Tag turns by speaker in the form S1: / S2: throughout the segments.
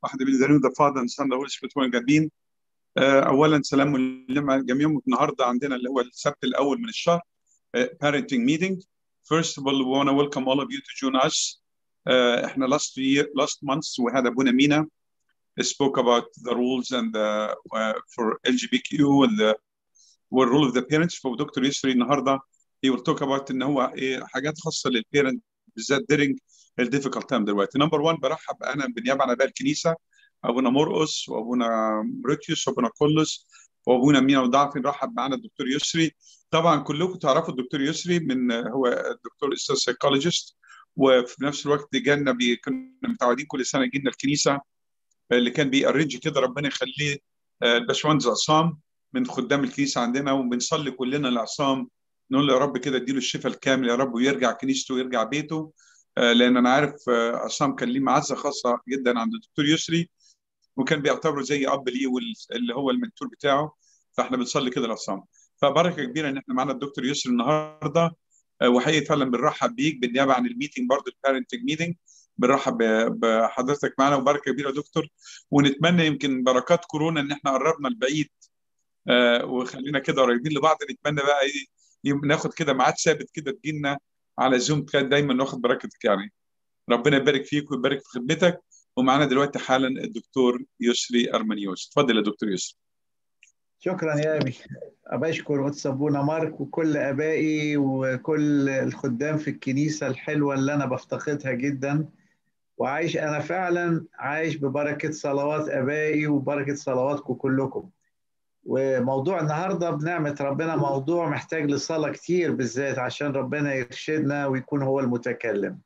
S1: واحد من ذا ذا فاذر اند سان هولي سبيريت جامدين اولا سلام جميعا النهارده عندنا اللي هو السبت الاول من الشهر parenting meeting first of all we want to welcome all of you to join us uh, احنا last year last month we had Abuna Mina spoke about the rules and the, uh, for LGBTQ and the والرول اوف ذا بيرنتس فدكتور يسري النهارده he will talk about ان هو ايه حاجات خاصه للبيرنت بالذات during الديفيكالت تايم دلوقتي نمبر 1 برحب انا بالنيابه عن اباء الكنيسه ابونا مرقس وابونا مريكيوس وابونا كولوس وابونا مينا وضعفي نرحب معانا الدكتور يسري طبعا كلكم تعرفوا الدكتور يسري من هو الدكتور استاذ سايكولوجيست وفي نفس الوقت جانا بي كنا متعودين كل سنه يجي لنا الكنيسه اللي كان بيأرنج كده ربنا يخليه الباشمهندس عصام من خدام الكنيسه عندنا وبنصلي كلنا لعصام نقول له يا رب كده اديله الشفاء الكامل يا رب ويرجع كنيسته ويرجع بيته لان انا عارف عصام كان ليه معزه خاصه جدا عند الدكتور يسري وكان بيعتبره زي اب ليه اللي هو المنتور بتاعه فاحنا بنصلي كده لعصام فبركه كبيره ان احنا معانا الدكتور يسري النهارده وحقيقي فعلا بنرحب بيك بالنيابه عن الميتنج برضه البارنتنج ميتنج بنرحب بحضرتك معانا وبركه كبيره يا دكتور ونتمنى يمكن بركات كورونا ان احنا قربنا البعيد آه وخلينا كده قريبين لبعض نتمنى بقى ايه ناخد كده ميعاد ثابت كده تجينا على زوم كان دايما ناخد بركتك يعني ربنا يبارك فيك ويبارك في خدمتك ومعانا دلوقتي حالا الدكتور يسري ارمنيوس اتفضل يا دكتور يسري
S2: شكرا يا ابي ابشكر وتسبونا مارك وكل ابائي وكل الخدام في الكنيسه الحلوه اللي انا بفتقدها جدا وعايش انا فعلا عايش ببركه صلوات ابائي وبركه صلواتكم كلكم وموضوع النهارده بنعمه ربنا موضوع محتاج لصلاه كتير بالذات عشان ربنا يرشدنا ويكون هو المتكلم.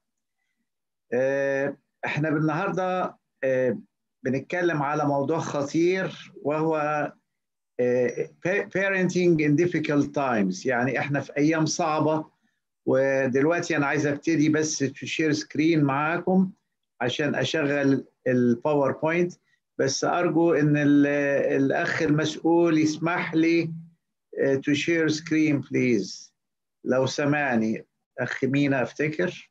S2: احنا النهارده بنتكلم على موضوع خطير وهو parenting in difficult times يعني احنا في ايام صعبه ودلوقتي انا عايز ابتدي بس تشير سكرين معاكم عشان اشغل الباوربوينت بس ارجو ان الاخ المسؤول يسمح لي تو شير سكرين بليز لو سمعني اخ مينا افتكر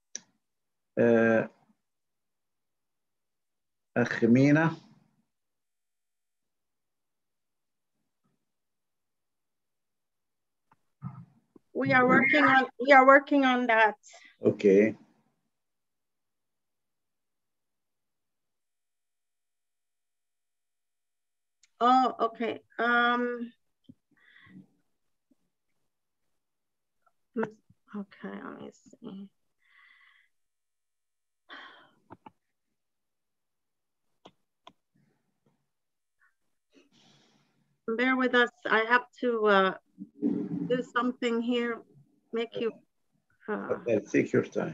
S2: اخ مينا
S3: We are working on we are working on that.
S2: Okay.
S3: Oh, okay. Um, okay, let me see. Bear with us. I have to uh, do something here, make you. Uh,
S2: okay, take your time.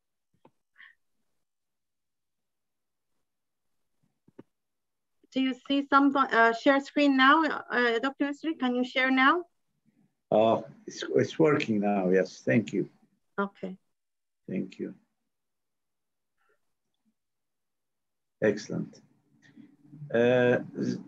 S3: Do you see some uh, share screen now, uh, Dr. Yusri? Can you share now?
S2: Oh, it's, it's working now. Yes, thank you.
S3: Okay.
S2: Thank you. Excellent. Uh,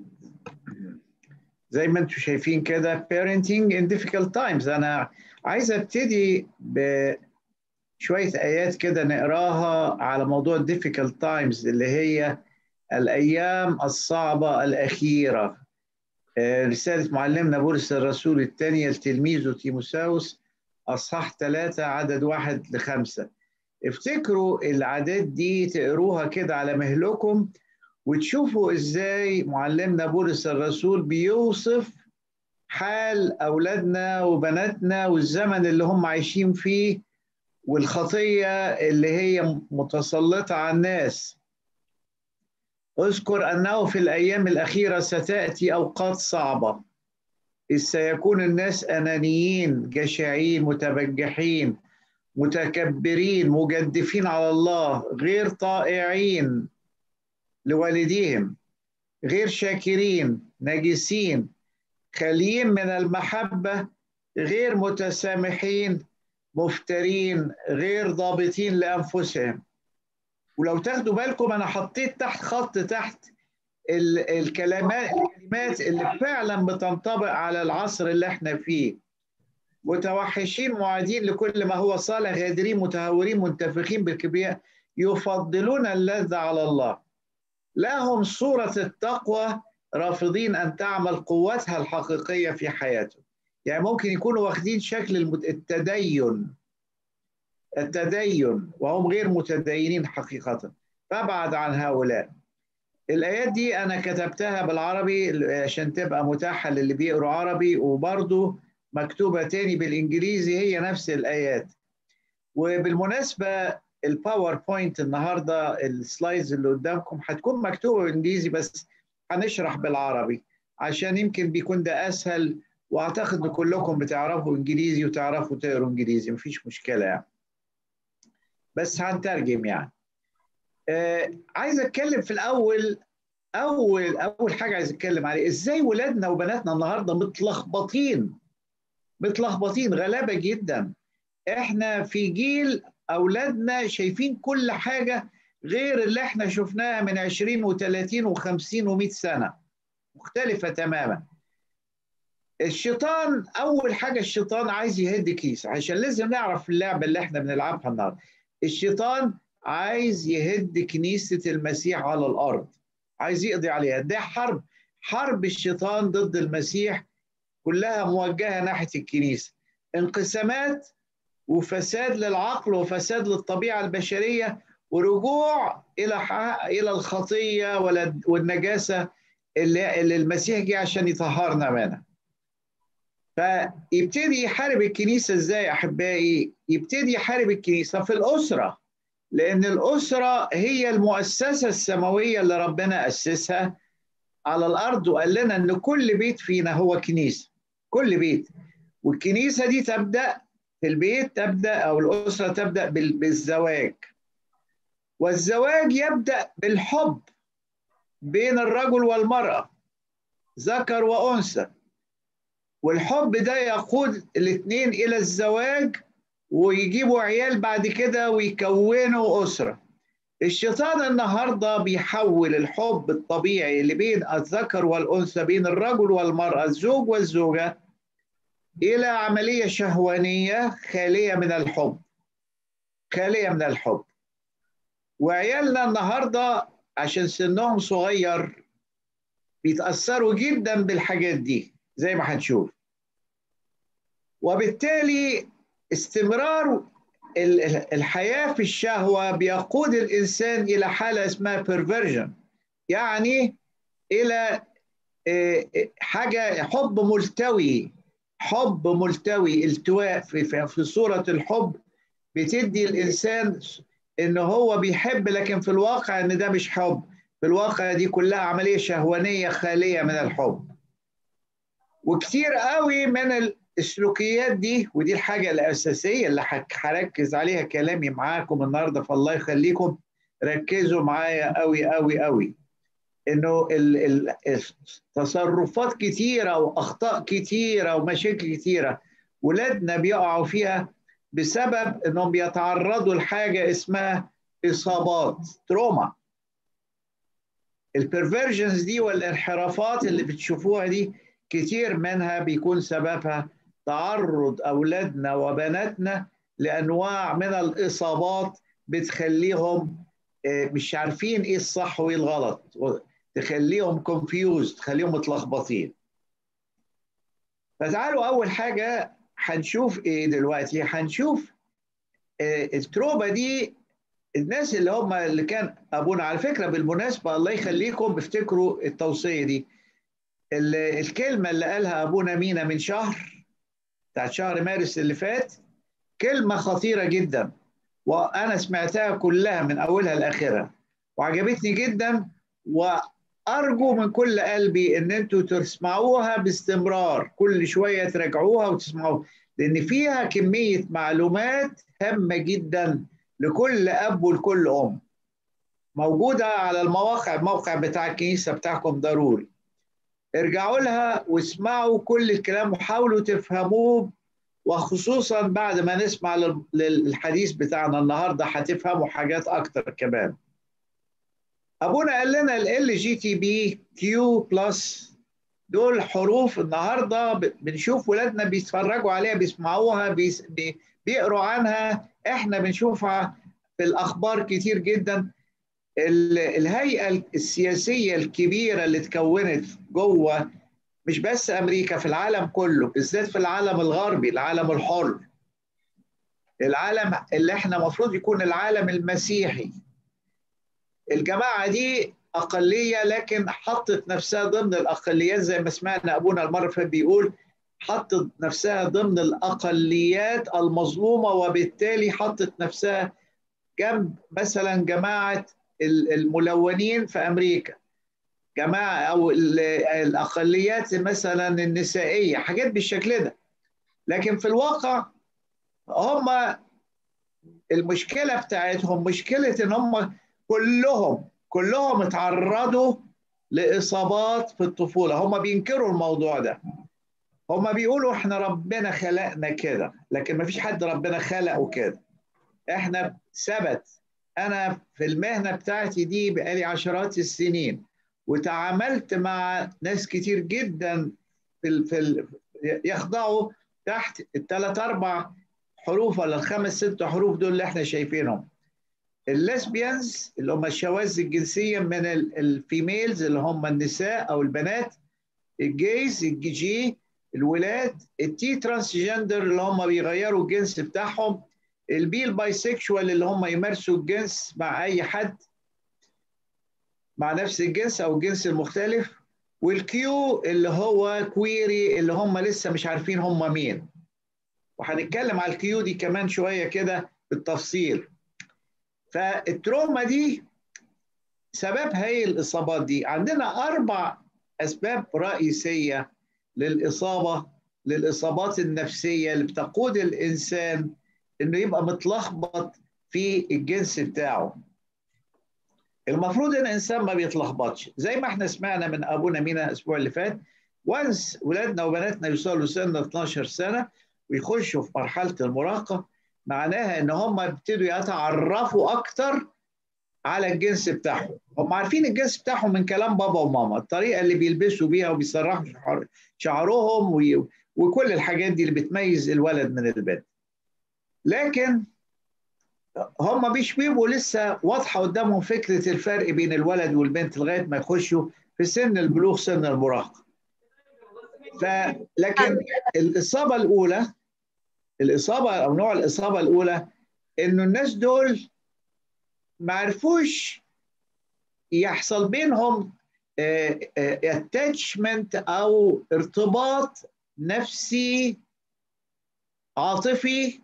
S2: زي ما انتم شايفين كده parenting in difficult times انا عايز ابتدي بشويه ايات كده نقراها على موضوع difficult times اللي هي الأيام الصعبة الأخيرة رسالة معلمنا بولس الرسول الثانية لتلميذه تيموساوس أصحاح ثلاثة عدد واحد لخمسة افتكروا العادات دي تقروها كده على مهلكم وتشوفوا ازاي معلمنا بولس الرسول بيوصف حال أولادنا وبناتنا والزمن اللي هم عايشين فيه والخطية اللي هي متسلطة على الناس اذكر انه في الايام الاخيره ستاتي اوقات صعبه اذ سيكون الناس انانيين جشعين متبجحين متكبرين مجدفين على الله غير طائعين لوالديهم غير شاكرين نجسين خاليين من المحبه غير متسامحين مفترين غير ضابطين لانفسهم ولو تاخدوا بالكم انا حطيت تحت خط تحت الكلمات الكلمات اللي فعلا بتنطبق على العصر اللي احنا فيه متوحشين معادين لكل ما هو صالح غادرين متهورين منتفخين بالكبرياء يفضلون اللذة على الله لهم صورة التقوى رافضين أن تعمل قوتها الحقيقية في حياتهم يعني ممكن يكونوا واخدين شكل التدين التدين وهم غير متدينين حقيقة فابعد عن هؤلاء الآيات دي أنا كتبتها بالعربي عشان تبقى متاحة للي بيقروا عربي وبرضه مكتوبة تاني بالإنجليزي هي نفس الآيات وبالمناسبة الباوربوينت النهاردة السلايدز اللي قدامكم هتكون مكتوبة بالإنجليزي بس هنشرح بالعربي عشان يمكن بيكون ده أسهل وأعتقد إن كلكم بتعرفوا إنجليزي وتعرفوا تقروا إنجليزي مفيش مشكلة يعني بس هنترجم يعني آه عايز اتكلم في الاول اول اول حاجه عايز اتكلم عليه ازاي ولادنا وبناتنا النهارده متلخبطين متلخبطين غلابه جدا احنا في جيل اولادنا شايفين كل حاجه غير اللي احنا شفناها من 20 و30 و50 و100 سنه مختلفه تماما الشيطان اول حاجه الشيطان عايز يهد كيس عشان لازم نعرف اللعبه اللي احنا بنلعبها النهارده الشيطان عايز يهد كنيسة المسيح على الأرض عايز يقضي عليها ده حرب حرب الشيطان ضد المسيح كلها موجهة ناحية الكنيسة انقسامات وفساد للعقل وفساد للطبيعة البشرية ورجوع إلى إلى الخطية والنجاسة اللي, اللي المسيح جه عشان يطهرنا منها فيبتدي يحارب الكنيسة ازاي أحبائي يبتدي يحارب الكنيسة في الأسرة لأن الأسرة هي المؤسسة السماوية اللي ربنا أسسها على الأرض وقال لنا إن كل بيت فينا هو كنيسة كل بيت والكنيسة دي تبدأ في البيت تبدأ أو الأسرة تبدأ بالزواج والزواج يبدأ بالحب بين الرجل والمرأة ذكر وأنثى والحب ده يقود الاثنين إلى الزواج ويجيبوا عيال بعد كده ويكونوا أسرة الشيطان النهاردة بيحول الحب الطبيعي اللي بين الذكر والأنثى بين الرجل والمرأة الزوج والزوجة إلى عملية شهوانية خالية من الحب خالية من الحب وعيالنا النهاردة عشان سنهم صغير بيتأثروا جدا بالحاجات دي زي ما هنشوف وبالتالي استمرار الحياة في الشهوة بيقود الإنسان إلى حالة اسمها perversion يعني إلى حاجة حب ملتوي حب ملتوي التواء في, في صورة الحب بتدي الإنسان إن هو بيحب لكن في الواقع إن ده مش حب في الواقع دي كلها عملية شهوانية خالية من الحب وكتير قوي من السلوكيات دي ودي الحاجة الأساسية اللي هركز عليها كلامي معاكم النهاردة فالله يخليكم ركزوا معايا قوي قوي قوي إنه التصرفات كتيرة وأخطاء كتيرة ومشاكل كتيرة ولادنا بيقعوا فيها بسبب إنهم بيتعرضوا لحاجة اسمها إصابات تروما البرفيرجنز دي والانحرافات اللي بتشوفوها دي كتير منها بيكون سببها تعرض أولادنا وبناتنا لأنواع من الإصابات بتخليهم مش عارفين إيه الصح وإيه الغلط تخليهم كونفيوز تخليهم متلخبطين فتعالوا أول حاجة هنشوف إيه دلوقتي هنشوف التروبة دي الناس اللي هم اللي كان أبونا على فكرة بالمناسبة الله يخليكم افتكروا التوصية دي الكلمة اللي قالها أبونا مينا من شهر بتاعت شهر مارس اللي فات كلمة خطيرة جدا وأنا سمعتها كلها من أولها لآخرها وعجبتني جدا وأرجو من كل قلبي إن أنتوا تسمعوها باستمرار كل شوية تراجعوها وتسمعوها لأن فيها كمية معلومات هامة جدا لكل أب ولكل أم موجودة على المواقع الموقع بتاع الكنيسة بتاعكم ضروري ارجعوا لها واسمعوا كل الكلام وحاولوا تفهموه وخصوصا بعد ما نسمع للحديث بتاعنا النهارده هتفهموا حاجات اكتر كمان ابونا قال لنا ال جي تي بي كيو بلس دول حروف النهارده بنشوف ولادنا بيتفرجوا عليها بيسمعوها بيقروا عنها احنا بنشوفها في الاخبار كتير جدا الهيئه السياسيه الكبيره اللي اتكونت جوه مش بس امريكا في العالم كله بالذات في العالم الغربي العالم الحر العالم اللي احنا المفروض يكون العالم المسيحي الجماعه دي اقليه لكن حطت نفسها ضمن الاقليات زي ما سمعنا ابونا المره اللي بيقول حطت نفسها ضمن الاقليات المظلومه وبالتالي حطت نفسها جنب مثلا جماعه الملونين في امريكا جماعه او الاقليات مثلا النسائيه حاجات بالشكل ده لكن في الواقع هم المشكله بتاعتهم مشكله ان هم كلهم كلهم اتعرضوا لاصابات في الطفوله هم بينكروا الموضوع ده هم بيقولوا احنا ربنا خلقنا كده لكن ما فيش حد ربنا خلقه كده احنا ثبت انا في المهنه بتاعتي دي بقالي عشرات السنين وتعاملت مع ناس كتير جدا في ال في ال يخضعوا تحت الثلاث اربع حروف ولا الخمس ست حروف دول اللي احنا شايفينهم الليسبيانز اللي هم الشواذ الجنسيه من الفيميلز اللي هم النساء او البنات الجيز الجي الولاد التي ترانسجندر اللي هم بيغيروا الجنس بتاعهم البي البايسكشوال اللي هم يمارسوا الجنس مع اي حد مع نفس الجنس او الجنس المختلف والكيو اللي هو كويري اللي هم لسه مش عارفين هم مين وهنتكلم على الكيو دي كمان شويه كده بالتفصيل فالتروما دي سببها ايه الاصابات دي عندنا اربع اسباب رئيسيه للاصابه للاصابات النفسيه اللي بتقود الانسان انه يبقى متلخبط في الجنس بتاعه المفروض ان الانسان ما بيتلخبطش زي ما احنا سمعنا من ابونا مينا الاسبوع اللي فات وانس ولادنا وبناتنا يوصلوا سن 12 سنه ويخشوا في مرحله المراهقه معناها ان هم يبتدوا يتعرفوا اكتر على الجنس بتاعهم هم عارفين الجنس بتاعهم من كلام بابا وماما الطريقه اللي بيلبسوا بيها وبيسرحوا شعرهم وكل الحاجات دي اللي بتميز الولد من البنت لكن هم مش بيبقوا لسه واضحه قدامهم فكره الفرق بين الولد والبنت لغايه ما يخشوا في سن البلوغ سن المراهقه فلكن الاصابه الاولى الاصابه او نوع الاصابه الاولى انه الناس دول ما عرفوش يحصل بينهم اتاتشمنت او ارتباط نفسي عاطفي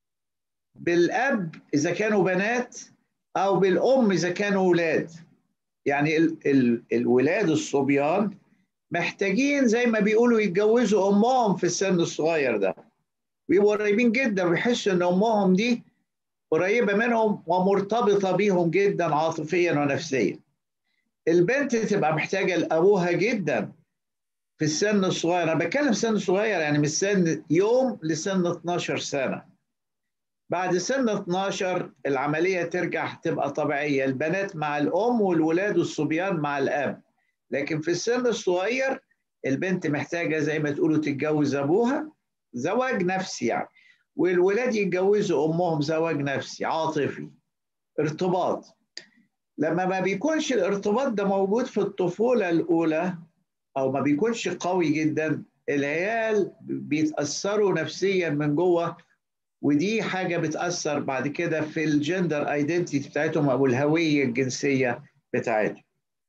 S2: بالاب اذا كانوا بنات او بالام اذا كانوا اولاد يعني ال ال الولاد الصبيان محتاجين زي ما بيقولوا يتجوزوا امهم في السن الصغير ده ويبقوا قريبين جدا ويحسوا ان امهم دي قريبه منهم ومرتبطه بيهم جدا عاطفيا ونفسيا البنت تبقى محتاجه لابوها جدا في السن الصغير انا بتكلم سن صغير يعني من سن يوم لسن 12 سنه بعد سن 12 العمليه ترجع تبقى طبيعيه البنات مع الام والولاد والصبيان مع الاب لكن في السن الصغير البنت محتاجه زي ما تقولوا تتجوز ابوها زواج نفسي يعني والولاد يتجوزوا امهم زواج نفسي عاطفي ارتباط لما ما بيكونش الارتباط ده موجود في الطفوله الاولى او ما بيكونش قوي جدا العيال بيتاثروا نفسيا من جوه ودي حاجه بتاثر بعد كده في الجندر ايدنتيتي بتاعتهم او الهويه الجنسيه بتاعتهم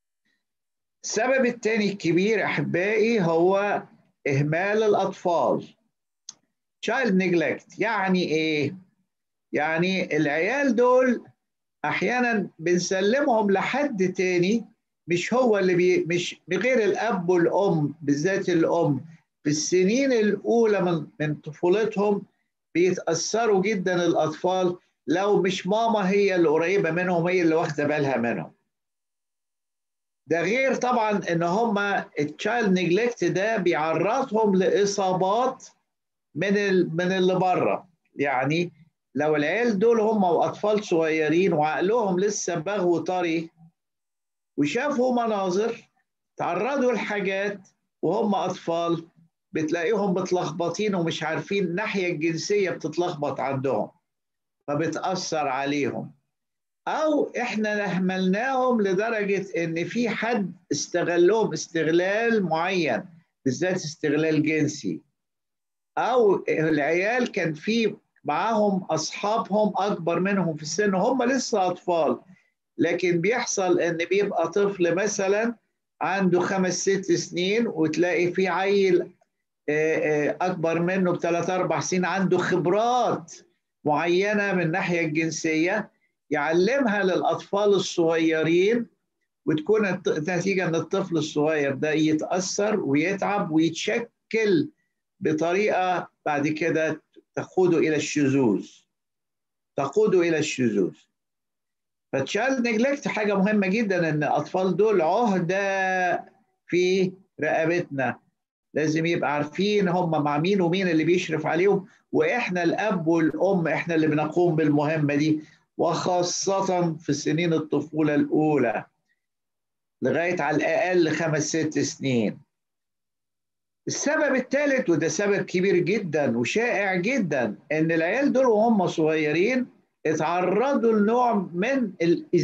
S2: السبب الثاني الكبير احبائي هو اهمال الاطفال child neglect يعني ايه يعني العيال دول احيانا بنسلمهم لحد تاني مش هو اللي بي مش غير الاب والام بالذات الام في السنين الاولى من من طفولتهم بيتاثروا جدا الاطفال لو مش ماما هي اللي قريبه منهم هي اللي واخده بالها منهم ده غير طبعا ان هم التشايلد نيجلكت ده بيعرضهم لاصابات من ال... من اللي بره يعني لو العيال دول هم واطفال صغيرين وعقلهم لسه بغو طري وشافوا مناظر تعرضوا لحاجات وهم اطفال بتلاقيهم متلخبطين ومش عارفين الناحيه الجنسيه بتتلخبط عندهم فبتاثر عليهم او احنا اهملناهم لدرجه ان في حد استغلهم استغلال معين بالذات استغلال جنسي او العيال كان في معاهم اصحابهم اكبر منهم في السن هم لسه اطفال لكن بيحصل ان بيبقى طفل مثلا عنده خمس ست سنين وتلاقي في عيل اكبر منه بثلاث اربع سنين عنده خبرات معينه من الناحيه الجنسيه يعلمها للاطفال الصغيرين وتكون نتيجه ان الطفل الصغير ده يتاثر ويتعب ويتشكل بطريقه بعد كده تقوده الى الشذوذ تقوده الى الشذوذ فتشايلد نيجلكت حاجه مهمه جدا ان الاطفال دول عهده في رقبتنا لازم يبقى عارفين هم مع مين ومين اللي بيشرف عليهم واحنا الاب والام احنا اللي بنقوم بالمهمه دي وخاصه في سنين الطفوله الاولى لغايه على الاقل خمس ست سنين السبب الثالث وده سبب كبير جدا وشائع جدا ان العيال دول وهم صغيرين اتعرضوا لنوع من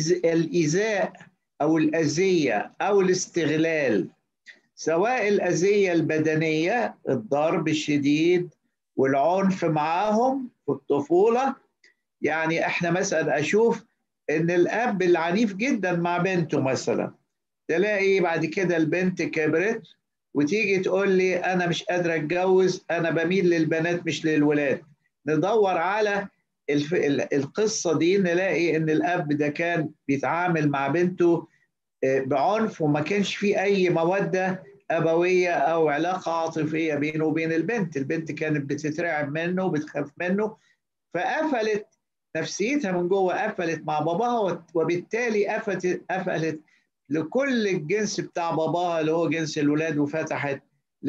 S2: الايذاء او الاذيه او الاستغلال سواء الاذيه البدنيه الضرب الشديد والعنف معاهم في الطفوله يعني احنا مثلا اشوف ان الاب العنيف جدا مع بنته مثلا تلاقي بعد كده البنت كبرت وتيجي تقول لي انا مش قادره اتجوز انا بميل للبنات مش للولاد ندور على الف... القصه دي نلاقي ان الاب ده كان بيتعامل مع بنته بعنف وما كانش في اي موده ابويه او علاقه عاطفيه بينه وبين البنت البنت كانت بتترعب منه وبتخاف منه فقفلت نفسيتها من جوه قفلت مع باباها وبالتالي قفلت قفلت لكل الجنس بتاع باباها اللي هو جنس الولاد وفتحت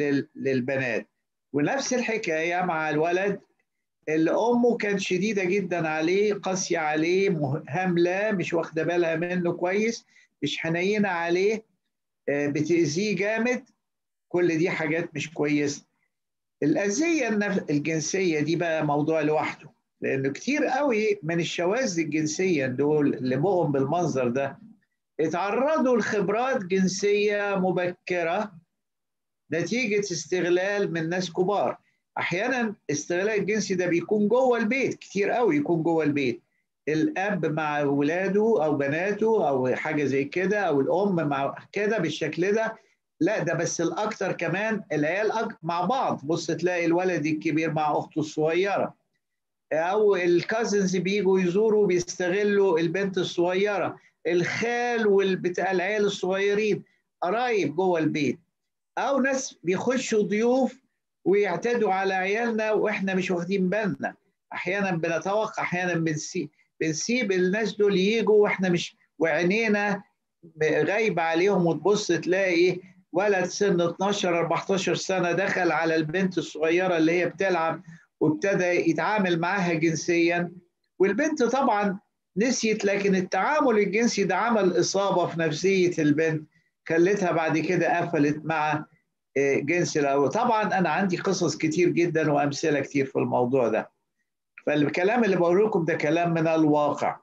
S2: للبنات ونفس الحكايه مع الولد اللي امه كانت شديده جدا عليه قاسيه عليه هامله مش واخده بالها منه كويس مش حنينه عليه بتاذيه جامد كل دي حاجات مش كويسه الاذيه الجنسيه دي بقى موضوع لوحده لانه كتير قوي من الشواذ الجنسيه دول اللي بقوا بالمنظر ده اتعرضوا لخبرات جنسيه مبكره نتيجه استغلال من ناس كبار احيانا استغلال الجنسي ده بيكون جوه البيت كتير قوي يكون جوه البيت الاب مع ولاده او بناته او حاجه زي كده او الام مع كده بالشكل ده لا ده بس الاكتر كمان العيال مع بعض بص تلاقي الولد الكبير مع اخته الصغيره او الكازنز بيجوا يزوروا بيستغلوا البنت الصغيره الخال والبتاع العيال الصغيرين قرايب جوه البيت او ناس بيخشوا ضيوف ويعتدوا على عيالنا واحنا مش واخدين بالنا احيانا بنتوقع احيانا بنسيب بنسيب الناس دول يجوا واحنا مش وعينينا غايبه عليهم وتبص تلاقي ولد سن 12 14 سنه دخل على البنت الصغيره اللي هي بتلعب وابتدى يتعامل معاها جنسيا والبنت طبعا نسيت لكن التعامل الجنسي ده عمل اصابه في نفسيه البنت خلتها بعد كده قفلت مع جنس الاول طبعا انا عندي قصص كتير جدا وامثله كتير في الموضوع ده فالكلام اللي بقول لكم ده كلام من الواقع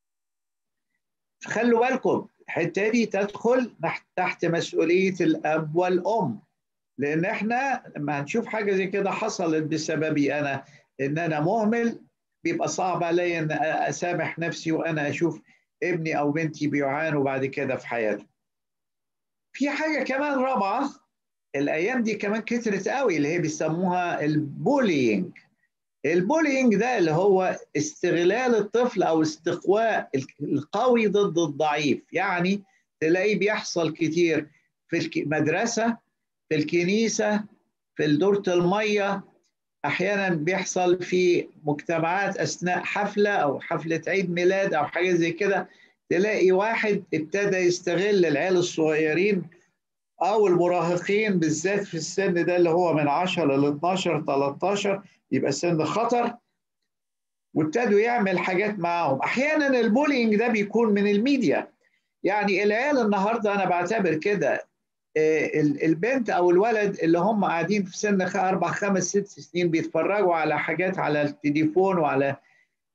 S2: خلوا بالكم الحته دي تدخل تحت مسؤوليه الاب والام لان احنا لما هنشوف حاجه زي كده حصلت بسببي انا ان انا مهمل بيبقى صعب عليا ان اسامح نفسي وانا اشوف ابني او بنتي بيعانوا بعد كده في حياتهم في حاجه كمان رابعه الايام دي كمان كترت قوي اللي هي بيسموها البولينج البولينج ده اللي هو استغلال الطفل او استقواء القوي ضد الضعيف يعني تلاقيه بيحصل كتير في المدرسه في الكنيسه في دورة الميه احيانا بيحصل في مجتمعات اثناء حفله او حفله عيد ميلاد او حاجه زي كده تلاقي واحد ابتدى يستغل العيال الصغيرين او المراهقين بالذات في السن ده اللي هو من 10 ل 12 13 يبقى سن خطر وابتدوا يعمل حاجات معاهم احيانا البولينج ده بيكون من الميديا يعني العيال النهارده انا بعتبر كده البنت او الولد اللي هم قاعدين في سن اربع خمس ست سنين بيتفرجوا على حاجات على التليفون وعلى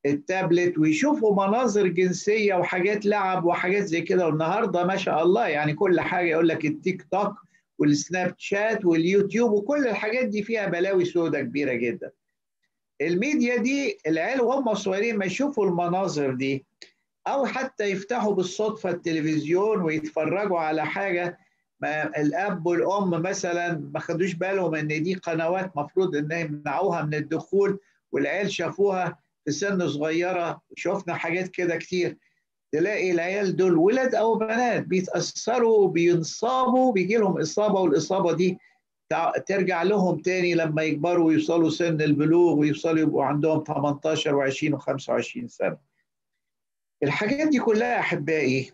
S2: التابلت ويشوفوا مناظر جنسيه وحاجات لعب وحاجات زي كده والنهارده ما شاء الله يعني كل حاجه يقول لك التيك توك والسناب شات واليوتيوب وكل الحاجات دي فيها بلاوي سودة كبيره جدا. الميديا دي العيال وهم صغيرين ما يشوفوا المناظر دي او حتى يفتحوا بالصدفه التلفزيون ويتفرجوا على حاجه ما الاب والام مثلا ما خدوش بالهم ان دي قنوات مفروض ان يمنعوها من الدخول والعيال شافوها في سن صغيره وشفنا حاجات كده كتير تلاقي العيال دول ولد او بنات بيتاثروا بينصابوا بيجي لهم اصابه والاصابه دي ترجع لهم تاني لما يكبروا ويوصلوا سن البلوغ ويوصلوا يبقوا عندهم 18 و20 و25 سنه. الحاجات دي كلها احبائي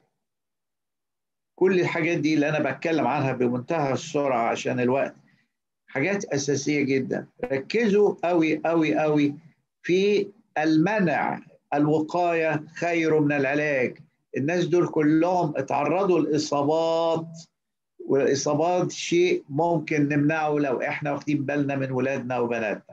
S2: كل الحاجات دي اللي انا بتكلم عنها بمنتهى السرعه عشان الوقت حاجات اساسيه جدا ركزوا قوي قوي قوي في المنع الوقايه خير من العلاج الناس دول كلهم اتعرضوا لاصابات والاصابات شيء ممكن نمنعه لو احنا واخدين بالنا من ولادنا وبناتنا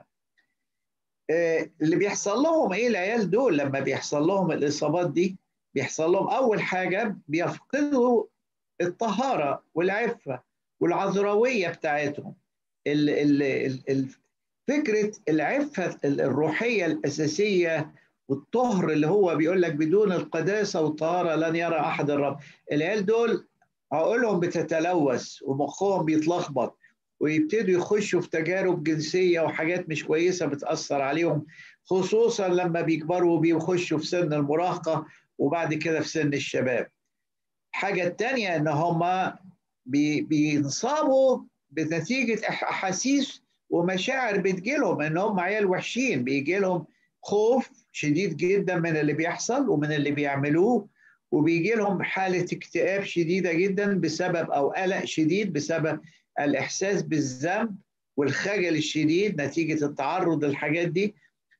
S2: اللي بيحصل لهم ايه العيال دول لما بيحصل لهم الاصابات دي بيحصل لهم اول حاجه بيفقدوا الطهاره والعفه والعذراويه بتاعتهم ال ال ال فكره العفه الروحيه الاساسيه والطهر اللي هو بيقول لك بدون القداسه والطهاره لن يرى احد الرب العيال دول عقولهم بتتلوث ومخهم بيتلخبط ويبتدوا يخشوا في تجارب جنسيه وحاجات مش كويسه بتاثر عليهم خصوصا لما بيكبروا وبيخشوا في سن المراهقه وبعد كده في سن الشباب. الحاجه الثانيه ان هم بي بينصابوا بنتيجه احاسيس ومشاعر بتجيلهم ان هم عيال وحشين بيجي لهم خوف شديد جدا من اللي بيحصل ومن اللي بيعملوه وبيجي لهم حاله اكتئاب شديده جدا بسبب او قلق شديد بسبب الاحساس بالذنب والخجل الشديد نتيجه التعرض للحاجات دي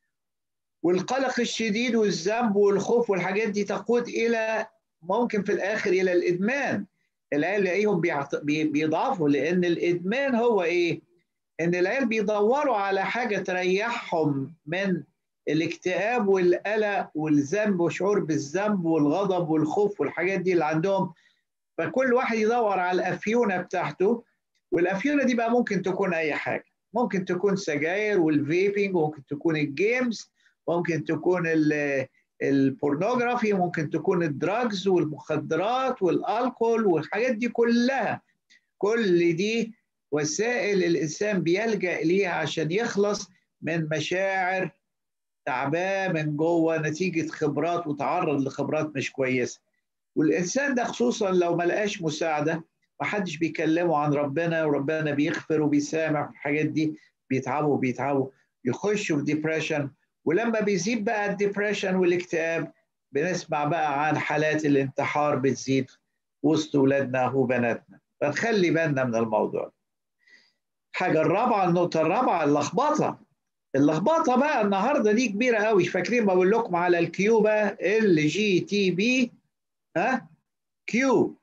S2: والقلق الشديد والذنب والخوف والحاجات دي تقود الى ممكن في الاخر الى الادمان العيال تلاقيهم بيضعفوا لان الادمان هو ايه؟ ان العيال بيدوروا على حاجه تريحهم من الاكتئاب والقلق والذنب وشعور بالذنب والغضب والخوف والحاجات دي اللي عندهم فكل واحد يدور على الافيونه بتاعته والافيونه دي بقى ممكن تكون اي حاجه ممكن تكون سجاير والفيبنج ممكن تكون الجيمز ممكن تكون البورنوغرافي ممكن تكون الدراجز والمخدرات والالكول والحاجات دي كلها كل دي وسائل الانسان بيلجا اليها عشان يخلص من مشاعر تعباه من جوه نتيجه خبرات وتعرض لخبرات مش كويسه والانسان ده خصوصا لو ما لقاش مساعده محدش بيكلمه عن ربنا وربنا بيغفر وبيسامح في الحاجات دي بيتعبوا بيتعبوا يخشوا في ديبريشن ولما بيزيد بقى الديبريشن والاكتئاب بنسمع بقى عن حالات الانتحار بتزيد وسط ولادنا وبناتنا فنخلي بالنا من الموضوع حاجة الرابعة النقطة الرابعة اللخبطة اللخبطة بقى النهاردة دي كبيرة قوي فاكرين بقول لكم على الكيو بقى ال جي تي بي ها كيو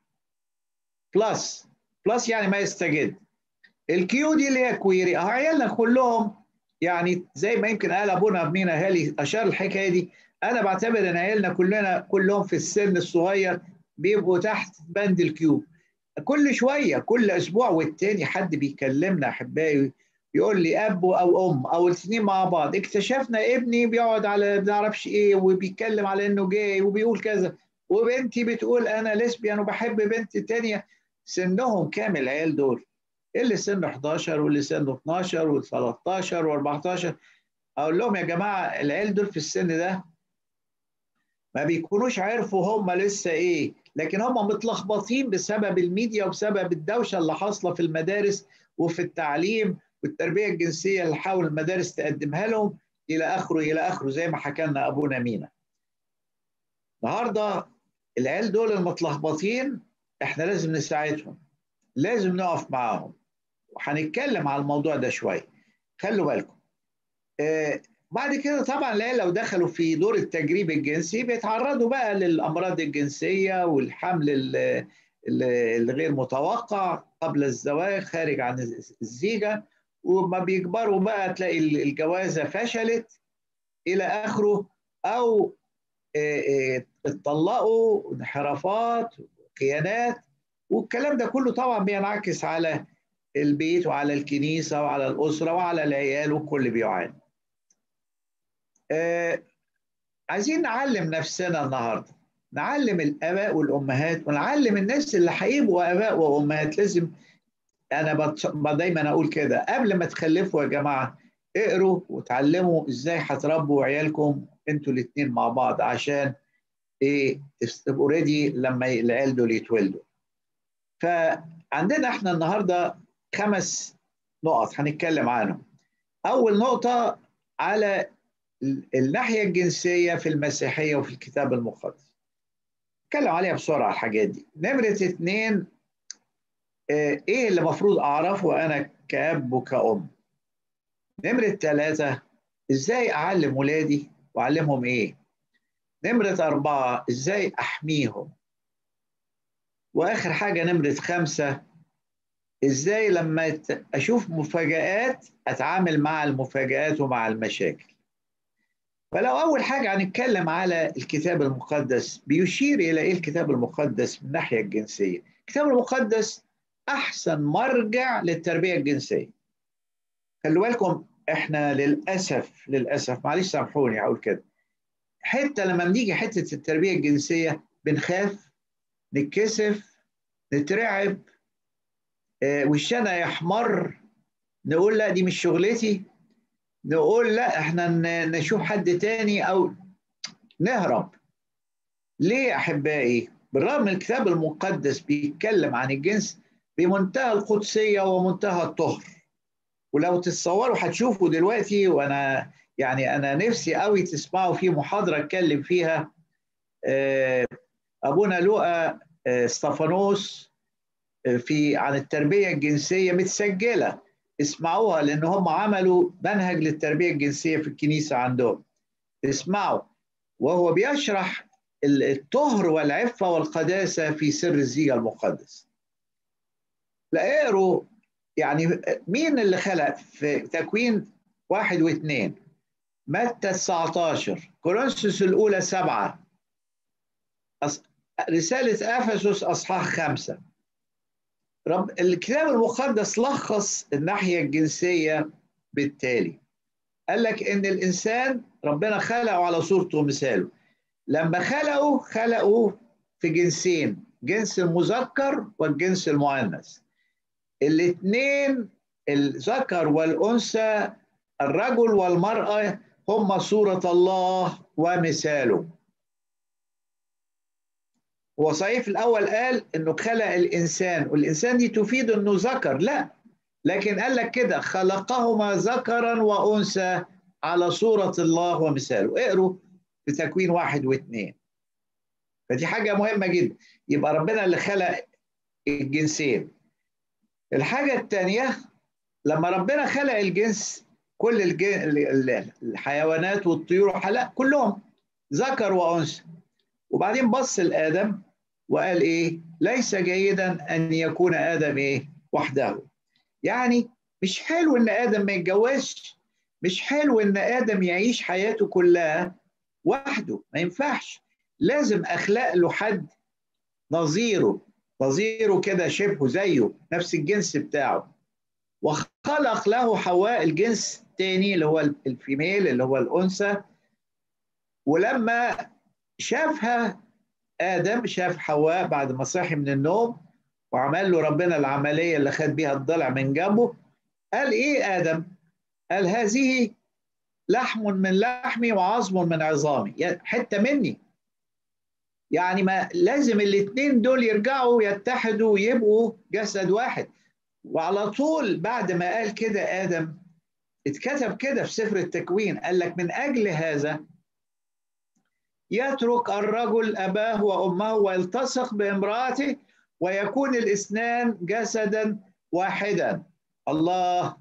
S2: بلس بلس يعني ما يستجد الكيو دي اللي هي كويري اهو عيالنا كلهم يعني زي ما يمكن قال ابونا ابننا هالي اشار الحكايه دي انا بعتبر ان عيالنا كلنا كلهم في السن الصغير بيبقوا تحت بند الكيو كل شويه كل اسبوع والتاني حد بيكلمنا احبائي يقول لي اب او ام او الاثنين مع بعض اكتشفنا ابني بيقعد على ما نعرفش ايه وبيتكلم على انه جاي وبيقول كذا وبنتي بتقول انا ليسبيان وبحب بنت تانية سنهم كام العيال دول اللي سنه 11 واللي سنه 12 و13 و14 اقول لهم يا جماعه العيال دول في السن ده ما بيكونوش عارفوا هم لسه ايه لكن هم متلخبطين بسبب الميديا وبسبب الدوشه اللي حاصله في المدارس وفي التعليم والتربيه الجنسيه اللي حاول المدارس تقدمها لهم الى اخره الى اخره زي ما حكى لنا ابونا مينا. النهارده العيال دول المتلخبطين احنا لازم نساعدهم لازم نقف معاهم وهنتكلم على الموضوع ده شويه خلوا بالكم آه بعد كده طبعا العيال لو دخلوا في دور التجريب الجنسي بيتعرضوا بقى للامراض الجنسيه والحمل الغير متوقع قبل الزواج خارج عن الزيجه وما بيكبروا بقى تلاقي الجوازه فشلت الى اخره او اتطلقوا انحرافات خيانات والكلام ده كله طبعا بينعكس على البيت وعلى الكنيسه وعلى الاسره وعلى العيال والكل بيعاني. آه عايزين نعلم نفسنا النهارده نعلم الاباء والامهات ونعلم الناس اللي هيبقوا اباء وامهات لازم انا دايما اقول كده قبل ما تخلفوا يا جماعه اقروا وتعلموا ازاي هتربوا عيالكم انتوا الاثنين مع بعض عشان ايه تبقوا ريدي لما العيال دول يتولدوا. فعندنا احنا النهارده خمس نقط هنتكلم عنهم. اول نقطه على الناحيه الجنسيه في المسيحيه وفي الكتاب المقدس. اتكلم عليها بسرعه الحاجات دي. نمره اثنين ايه اللي المفروض اعرفه انا كاب وكأم. نمره ثلاثه ازاي اعلم ولادي واعلمهم ايه؟ نمرة أربعة إزاي أحميهم وآخر حاجة نمرة خمسة إزاي لما أشوف مفاجآت أتعامل مع المفاجآت ومع المشاكل فلو أول حاجة هنتكلم على الكتاب المقدس بيشير إلى إيه الكتاب المقدس من الناحية الجنسية الكتاب المقدس أحسن مرجع للتربية الجنسية خلوا بالكم إحنا للأسف للأسف معلش سامحوني هقول كده حته لما بنيجي حته التربيه الجنسيه بنخاف نتكسف نترعب آه وشنا يحمر نقول لا دي مش شغلتي نقول لا احنا نشوف حد تاني او نهرب ليه احبائي بالرغم من الكتاب المقدس بيتكلم عن الجنس بمنتهى القدسيه ومنتهى الطهر ولو تتصوروا هتشوفوا دلوقتي وانا يعني انا نفسي قوي تسمعوا في محاضره اتكلم فيها ابونا لوقا استفانوس في عن التربيه الجنسيه متسجله اسمعوها لان هم عملوا منهج للتربيه الجنسيه في الكنيسه عندهم اسمعوا وهو بيشرح الطهر والعفه والقداسه في سر الزيجه المقدس لا اقروا يعني مين اللي خلق في تكوين واحد واثنين متى 19 كورنثوس الأولى سبعة أص... رسالة أفسس أصحاح خمسة رب الكتاب المقدس لخص الناحية الجنسية بالتالي قال لك إن الإنسان ربنا خلقه على صورته ومثاله لما خلقه خلقه في جنسين جنس المذكر والجنس المؤنث الاثنين الذكر والأنثى الرجل والمرأة هم صورة الله ومثاله هو صحيح في الأول قال إنه خلق الإنسان والإنسان دي تفيد إنه ذكر لا لكن قال لك كده خلقهما ذكرا وأنثى على صورة الله ومثاله اقروا في تكوين واحد واثنين فدي حاجة مهمة جدا يبقى ربنا اللي خلق الجنسين الحاجة الثانية لما ربنا خلق الجنس كل الحيوانات والطيور وحلق كلهم ذكر وانثى وبعدين بص لادم وقال ايه ليس جيدا ان يكون ادم ايه وحده يعني مش حلو ان ادم ما يتجوزش مش حلو ان ادم يعيش حياته كلها وحده ما ينفعش لازم اخلق له حد نظيره نظيره كده شبهه زيه نفس الجنس بتاعه وخلق له حواء الجنس الثاني اللي هو الفيميل اللي هو الانثى ولما شافها ادم شاف حواء بعد ما صحي من النوم وعمل له ربنا العمليه اللي خد بيها الضلع من جنبه قال ايه ادم قال هذه لحم من لحمي وعظم من عظامي حته مني يعني ما لازم الاثنين دول يرجعوا يتحدوا ويبقوا جسد واحد وعلى طول بعد ما قال كده ادم اتكتب كده في سفر التكوين قال لك من اجل هذا يترك الرجل اباه وامه ويلتصق بامراته ويكون الاثنان جسدا واحدا الله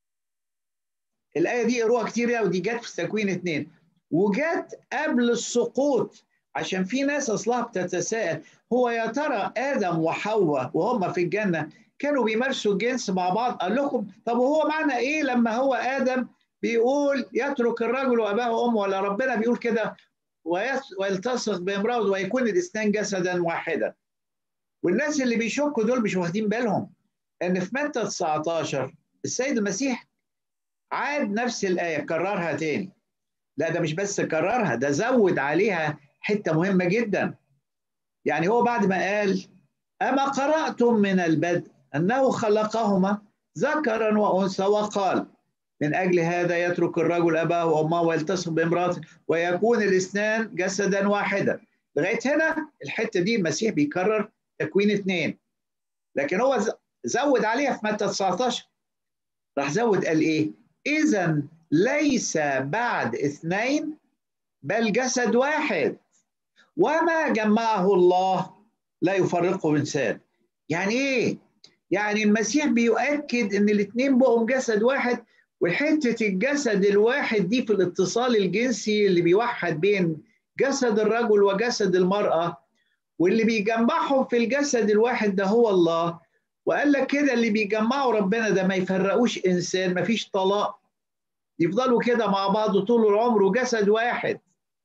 S2: الايه دي قروها كتير قوي دي جت في تكوين اثنين وجت قبل السقوط عشان في ناس اصلها بتتساءل هو يا ترى ادم وحواء وهم في الجنه كانوا بيمارسوا الجنس مع بعض قال لكم طب وهو معنى ايه لما هو ادم بيقول يترك الرجل واباه وامه ولا ربنا بيقول كده ويلتصق بامرأة ويكون الاثنان جسدا واحدا والناس اللي بيشكوا دول مش واخدين بالهم ان في متى 19 السيد المسيح عاد نفس الآية كررها تاني لا ده مش بس كررها ده زود عليها حتة مهمة جدا يعني هو بعد ما قال أما قرأتم من البدء أنه خلقهما ذكرا وأنثى وقال من أجل هذا يترك الرجل أباه وأمه ويلتصق بامرأته ويكون الاثنان جسدا واحدا لغاية هنا الحتة دي المسيح بيكرر تكوين اثنين لكن هو زود عليها في متى 19 راح زود قال إيه؟ إذا ليس بعد اثنين بل جسد واحد وما جمعه الله لا يفرقه انسان يعني ايه يعني المسيح بيؤكد ان الاثنين بقوا جسد واحد وحته الجسد الواحد دي في الاتصال الجنسي اللي بيوحد بين جسد الرجل وجسد المراه واللي بيجمعهم في الجسد الواحد ده هو الله وقال لك كده اللي بيجمعوا ربنا ده ما يفرقوش انسان ما فيش طلاق يفضلوا كده مع بعض طول العمر وجسد واحد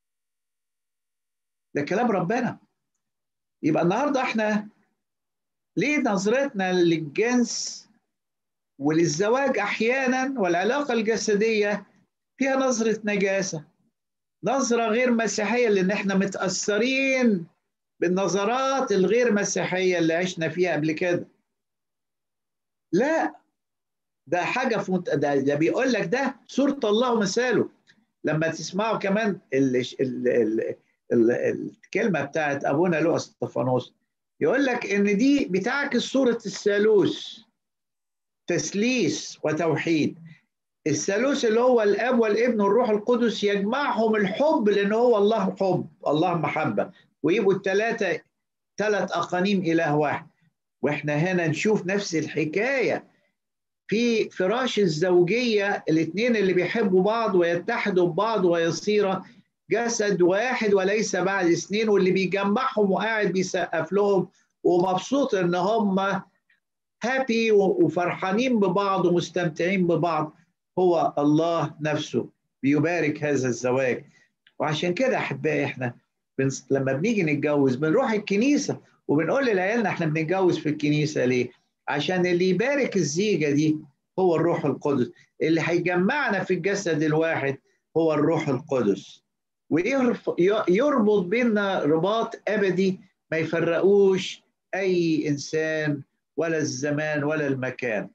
S2: ده كلام ربنا يبقى النهارده احنا ليه نظرتنا للجنس وللزواج احيانا والعلاقه الجسديه فيها نظره نجاسه نظره غير مسيحيه لان احنا متاثرين بالنظرات الغير مسيحيه اللي عشنا فيها قبل كده لا ده حاجه في مت... ده, ده بيقول لك ده صوره الله ومثاله لما تسمعوا كمان ال... ال... ال... ال... الكلمه بتاعت ابونا لوقا استفانوس يقول لك ان دي بتعكس صوره الثالوث تثليث وتوحيد الثالوث اللي هو الاب والابن والروح القدس يجمعهم الحب لان هو الله حب الله محبه ويبقوا الثلاثه ثلاث اقانيم اله واحد واحنا هنا نشوف نفس الحكايه في فراش الزوجيه الاثنين اللي بيحبوا بعض ويتحدوا ببعض ويصير جسد واحد وليس بعد اثنين واللي بيجمعهم وقاعد بيسقف لهم ومبسوط ان هم هابي وفرحانين ببعض ومستمتعين ببعض هو الله نفسه بيبارك هذا الزواج وعشان كده احبائي احنا لما بنيجي نتجوز بنروح الكنيسه وبنقول لعيالنا احنا بنتجوز في الكنيسه ليه؟ عشان اللي يبارك الزيجه دي هو الروح القدس اللي هيجمعنا في الجسد الواحد هو الروح القدس ويربط بيننا رباط ابدي ما يفرقوش اي انسان ولا الزمان ولا المكان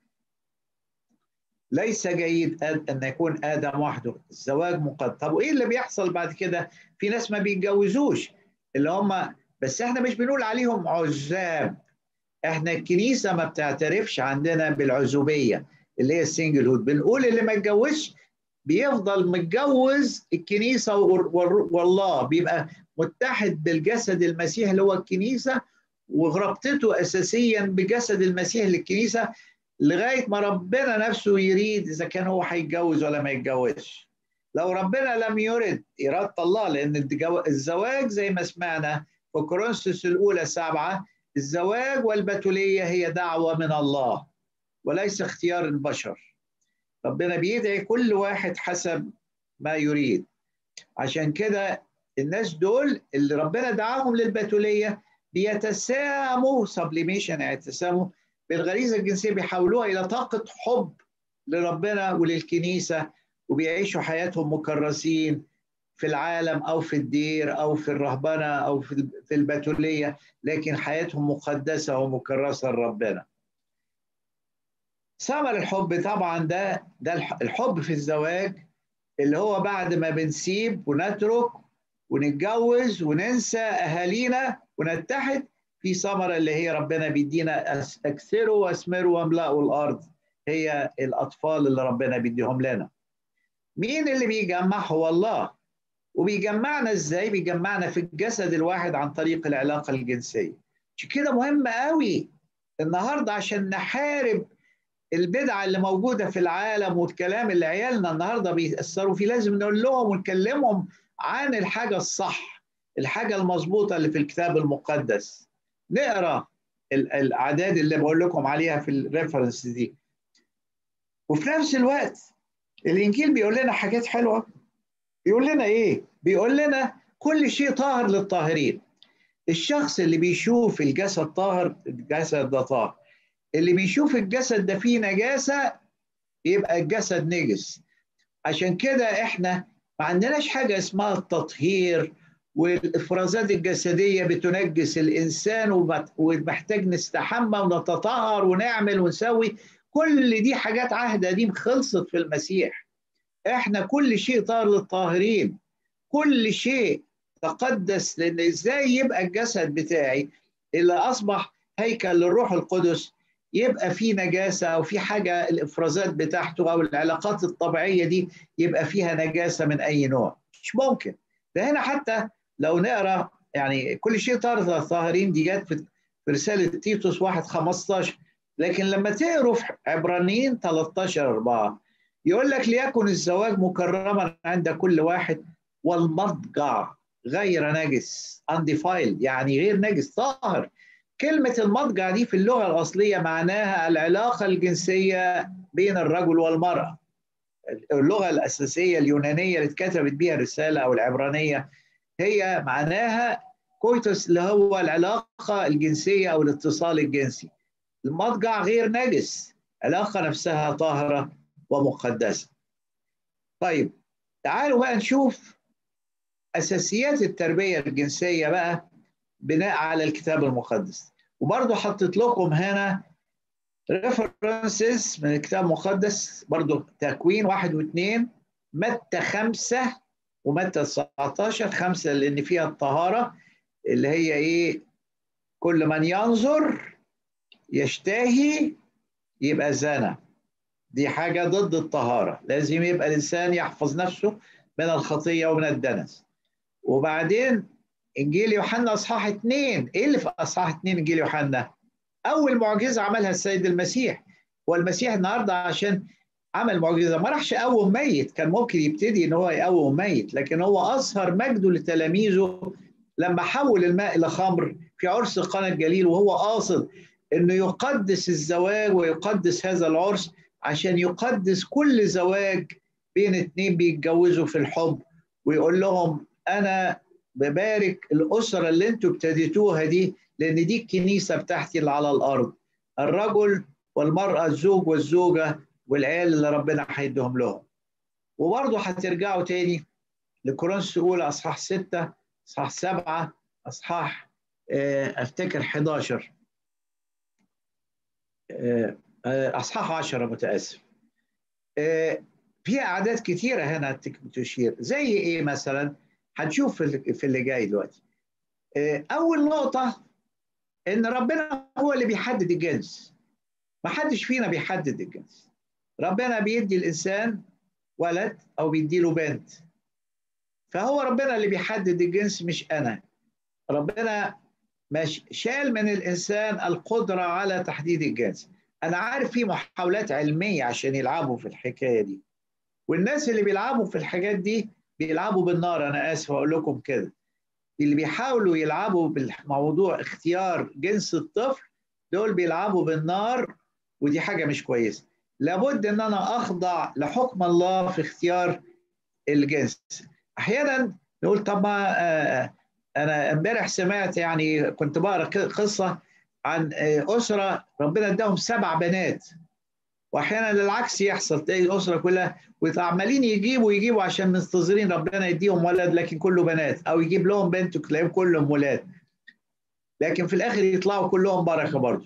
S2: ليس جيد ان يكون ادم وحده الزواج مقدس طب وايه اللي بيحصل بعد كده في ناس ما بيتجوزوش اللي هم بس احنا مش بنقول عليهم عزاب احنا الكنيسه ما بتعترفش عندنا بالعزوبيه اللي هي السنجل هود بنقول اللي ما اتجوزش بيفضل متجوز الكنيسه والله بيبقى متحد بالجسد المسيح اللي هو الكنيسه وربطته اساسيا بجسد المسيح للكنيسه لغايه ما ربنا نفسه يريد اذا كان هو هيتجوز ولا ما يتجوزش. لو ربنا لم يرد اراده الله لان الزواج زي ما سمعنا في كورنثوس الاولى سبعه الزواج والبتوليه هي دعوه من الله وليس اختيار البشر. ربنا بيدعي كل واحد حسب ما يريد. عشان كده الناس دول اللي ربنا دعاهم للبتوليه بيتساموا سبليميشن يعني يتساموا بالغريزه الجنسيه بيحولوها الى طاقه حب لربنا وللكنيسه وبيعيشوا حياتهم مكرسين في العالم او في الدير او في الرهبنه او في في البتوليه لكن حياتهم مقدسه ومكرسه لربنا. ثمر الحب طبعا ده ده الحب في الزواج اللي هو بعد ما بنسيب ونترك ونتجوز وننسى اهالينا ونتحد في ثمره اللي هي ربنا بيدينا اكثروا واثمروا واملأوا الارض هي الاطفال اللي ربنا بيديهم لنا. مين اللي بيجمع هو الله وبيجمعنا ازاي؟ بيجمعنا في الجسد الواحد عن طريق العلاقه الجنسيه. عشان كده مهم قوي النهارده عشان نحارب البدعه اللي موجوده في العالم والكلام اللي عيالنا النهارده بيأثروا فيه لازم نقول لهم ونكلمهم عن الحاجه الصح الحاجه المظبوطه اللي في الكتاب المقدس نقرا الاعداد اللي بقول لكم عليها في الريفرنس دي وفي نفس الوقت الانجيل بيقول لنا حاجات حلوه بيقول لنا ايه بيقول لنا كل شيء طاهر للطاهرين الشخص اللي بيشوف الجسد طاهر الجسد ده طاهر اللي بيشوف الجسد ده فيه نجاسة يبقى الجسد نجس عشان كده احنا ما عندناش حاجة اسمها التطهير والافرازات الجسدية بتنجس الإنسان ومحتاج نستحمى ونتطهر ونعمل ونسوي كل دي حاجات عهد قديم خلصت في المسيح احنا كل شيء طاهر للطاهرين كل شيء تقدس لان ازاي يبقى الجسد بتاعي اللي اصبح هيكل للروح القدس يبقى في نجاسه او في حاجه الافرازات بتاعته او العلاقات الطبيعيه دي يبقى فيها نجاسه من اي نوع مش ممكن ده هنا حتى لو نقرا يعني كل شيء طاهر للطاهرين دي جت في رساله تيتوس 1 15 لكن لما تقروا في عبرانيين 13 4 يقول لك ليكن الزواج مكرما عند كل واحد والمضجع غير نجس undefiled يعني غير نجس طاهر كلمة المضجع دي في اللغة الأصلية معناها العلاقة الجنسية بين الرجل والمرأة اللغة الأساسية اليونانية اللي اتكتبت بها الرسالة أو العبرانية هي معناها كويتوس اللي هو العلاقة الجنسية أو الاتصال الجنسي المضجع غير نجس علاقة نفسها طاهرة ومقدسة طيب تعالوا بقى نشوف أساسيات التربية الجنسية بقى بناء على الكتاب المقدس وبرضه حطيت لكم هنا ريفرنسز من الكتاب المقدس برضه تكوين واحد واثنين متى خمسة ومتى 19 خمسة لأن فيها الطهارة اللي هي إيه كل من ينظر يشتهي يبقى زنا دي حاجة ضد الطهارة لازم يبقى الإنسان يحفظ نفسه من الخطية ومن الدنس وبعدين إنجيل يوحنا أصحاح اثنين إيه اللي في أصحاح اثنين إنجيل يوحنا؟ أول معجزة عملها السيد المسيح والمسيح النهاردة عشان عمل معجزة ما راحش يقوم ميت كان ممكن يبتدي إن هو يقوم ميت لكن هو أظهر مجده لتلاميذه لما حول الماء إلى خمر في عرس قنا الجليل وهو قاصد إنه يقدس الزواج ويقدس هذا العرس عشان يقدس كل زواج بين اتنين بيتجوزوا في الحب ويقول لهم انا ببارك الاسره اللي انتوا ابتديتوها دي لان دي الكنيسه بتاعتي اللي على الارض الرجل والمراه الزوج والزوجه والعيال اللي ربنا هيديهم لهم وبرضه هترجعوا تاني لكورنثوس الاولى اصحاح 6 اصحاح 7 اصحاح افتكر 11 اصحاح 10 متاسف في اعداد كثيره هنا تشير زي ايه مثلا هنشوف في اللي جاي دلوقتي اول نقطه ان ربنا هو اللي بيحدد الجنس ما حدش فينا بيحدد الجنس ربنا بيدي الانسان ولد او بيدي له بنت فهو ربنا اللي بيحدد الجنس مش انا ربنا مش شال من الانسان القدره على تحديد الجنس انا عارف في محاولات علميه عشان يلعبوا في الحكايه دي والناس اللي بيلعبوا في الحاجات دي بيلعبوا بالنار انا اسف اقول لكم كده اللي بيحاولوا يلعبوا بالموضوع اختيار جنس الطفل دول بيلعبوا بالنار ودي حاجه مش كويسه لابد ان انا اخضع لحكم الله في اختيار الجنس احيانا نقول طب ما آه انا امبارح سمعت يعني كنت بقرا قصه عن اسره ربنا اداهم سبع بنات واحيانا العكس يحصل تلاقي الاسره كلها وعمالين يجيبوا يجيبوا عشان منتظرين ربنا يديهم ولد لكن كله بنات او يجيب لهم بنت وتلاقيهم كلهم ولاد لكن في الاخر يطلعوا كلهم بركه برضه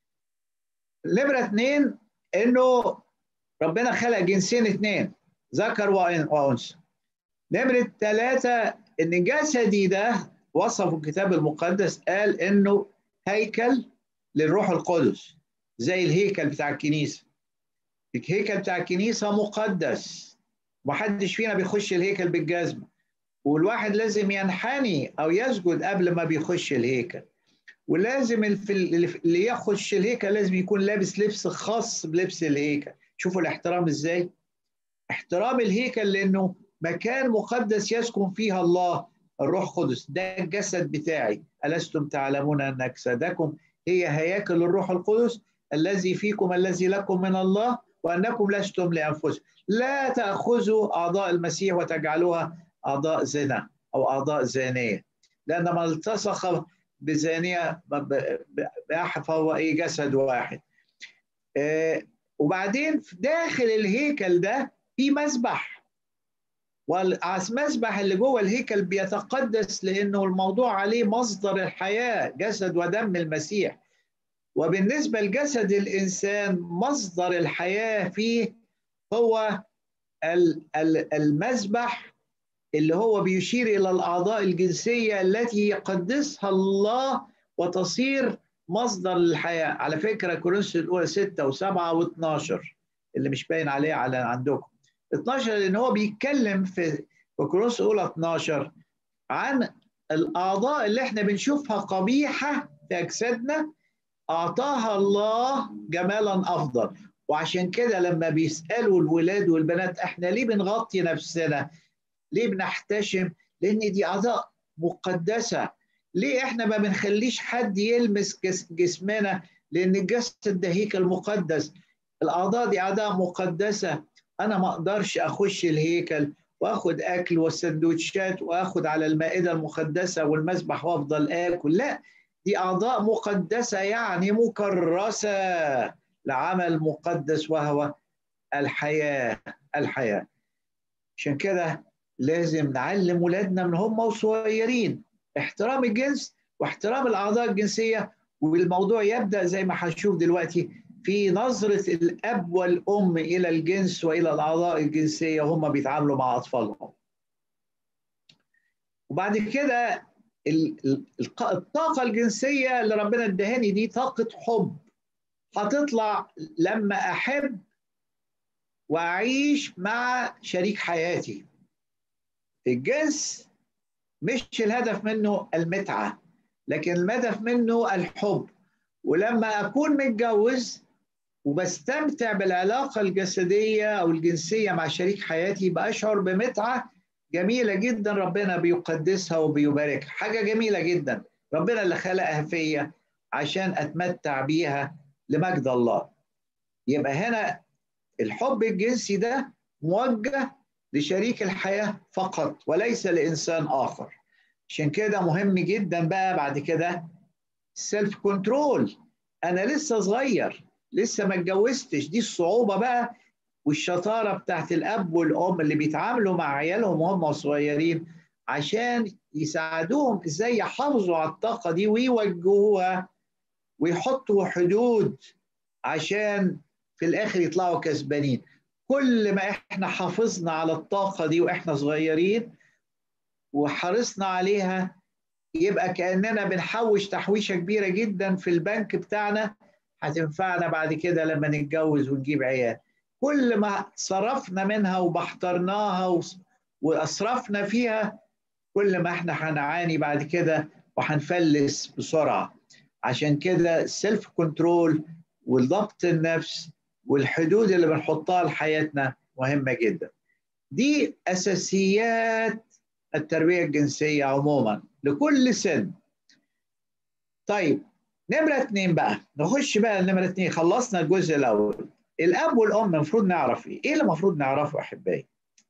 S2: نمره اثنين انه ربنا خلق جنسين اثنين ذكر وانثى نمره ثلاثه ان جسدي ده وصفه الكتاب المقدس قال انه هيكل للروح القدس زي الهيكل بتاع الكنيسه الهيكل بتاع الكنيسه مقدس محدش فينا بيخش الهيكل بالجزمه والواحد لازم ينحني او يسجد قبل ما بيخش الهيكل ولازم اللي يخش الهيكل لازم يكون لابس لبس خاص بلبس الهيكل شوفوا الاحترام ازاي احترام الهيكل لانه مكان مقدس يسكن فيها الله الروح القدس ده الجسد بتاعي ألستم تعلمون أن أجسادكم هي هياكل الروح القدس الذي فيكم الذي لكم من الله وأنكم لستم لأنفسكم لا تأخذوا أعضاء المسيح وتجعلوها أعضاء زنا او اعضاء زانيه لان ما التصق بزانيه باحد فهو ايه جسد واحد آه وبعدين في داخل الهيكل ده في مسبح والمسبح اللي جوه الهيكل بيتقدس لانه الموضوع عليه مصدر الحياه جسد ودم المسيح وبالنسبه لجسد الانسان مصدر الحياه فيه هو المسبح اللي هو بيشير الى الاعضاء الجنسيه التي يقدسها الله وتصير مصدر للحياه على فكره كورنثوس الاولى 6 و7 و12 اللي مش باين عليه على عندكم 12 لان هو بيتكلم في في كورنثوس الاولى 12 عن الاعضاء اللي احنا بنشوفها قبيحه في اجسادنا اعطاها الله جمالا افضل وعشان كده لما بيسالوا الولاد والبنات احنا ليه بنغطي نفسنا ليه بنحتشم لان دي اعضاء مقدسه ليه احنا ما بنخليش حد يلمس جسمنا لان الجسد ده هيكل مقدس الاعضاء دي اعضاء مقدسه انا ما اقدرش اخش الهيكل واخد اكل والسندوتشات واخد على المائده المقدسه والمسبح وافضل اكل لا دي اعضاء مقدسه يعني مكرسه لعمل مقدس وهو الحياه الحياه عشان كده لازم نعلم ولادنا من هم وصغيرين احترام الجنس واحترام الاعضاء الجنسيه والموضوع يبدا زي ما هنشوف دلوقتي في نظره الاب والام الى الجنس والى الاعضاء الجنسيه وهم بيتعاملوا مع اطفالهم. وبعد كده الطاقه الجنسيه اللي ربنا ادهاني دي طاقه حب هتطلع لما احب واعيش مع شريك حياتي. الجنس مش الهدف منه المتعه لكن الهدف منه الحب ولما اكون متجوز وبستمتع بالعلاقه الجسديه او الجنسيه مع شريك حياتي باشعر بمتعه جميله جدا ربنا بيقدسها وبيباركها حاجه جميله جدا ربنا اللي خلقها فيا عشان اتمتع بيها لمجد الله يبقى هنا الحب الجنسي ده موجه لشريك الحياه فقط وليس لانسان اخر عشان كده مهم جدا بقى بعد كده السيلف كنترول انا لسه صغير لسه ما اتجوزتش دي الصعوبه بقى والشطاره بتاعت الاب والام اللي بيتعاملوا مع عيالهم وهم صغيرين عشان يساعدوهم ازاي يحافظوا على الطاقه دي ويوجهوها ويحطوا حدود عشان في الاخر يطلعوا كسبانين كل ما احنا حافظنا على الطاقه دي واحنا صغيرين وحرصنا عليها يبقى كاننا بنحوش تحويشه كبيره جدا في البنك بتاعنا هتنفعنا بعد كده لما نتجوز ونجيب عيال كل ما صرفنا منها وبحترناها واسرفنا فيها كل ما احنا هنعاني بعد كده وهنفلس بسرعه عشان كده السيلف كنترول والضبط النفس والحدود اللي بنحطها لحياتنا مهمه جدا دي اساسيات التربيه الجنسيه عموما لكل سن طيب نمرة اتنين بقى نخش بقى نمرة اتنين خلصنا الجزء الأول الأب والأم المفروض نعرف إيه؟ إيه اللي المفروض نعرفه أحبائي؟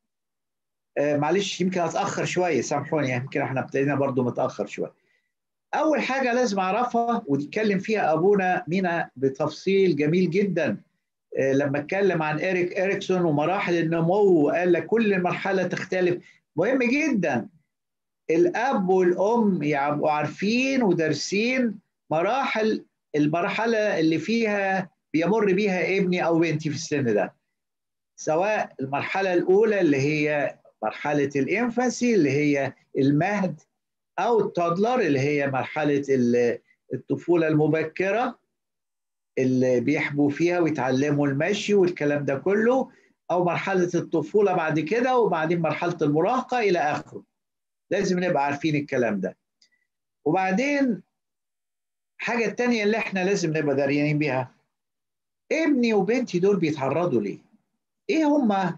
S2: آه معلش يمكن أتأخر شوية سامحوني يمكن إحنا ابتدينا برضو متأخر شوية. أول حاجة لازم أعرفها ونتكلم فيها أبونا مينا بتفصيل جميل جدا آه لما اتكلم عن إيريك إريكسون ومراحل النمو وقال لك كل مرحلة تختلف مهم جدا الأب والأم يبقوا عارفين ودارسين مراحل المرحلة اللي فيها بيمر بيها ابني أو بنتي في السن ده سواء المرحلة الأولى اللي هي مرحلة الإنفانسي اللي هي المهد أو التودلر اللي هي مرحلة الطفولة المبكرة اللي بيحبوا فيها ويتعلموا المشي والكلام ده كله أو مرحلة الطفولة بعد كده وبعدين مرحلة المراهقة إلى آخره لازم نبقى عارفين الكلام ده وبعدين حاجة التانية اللي احنا لازم نبقى داريانين بيها ابني وبنتي دول بيتعرضوا ليه؟ ايه هما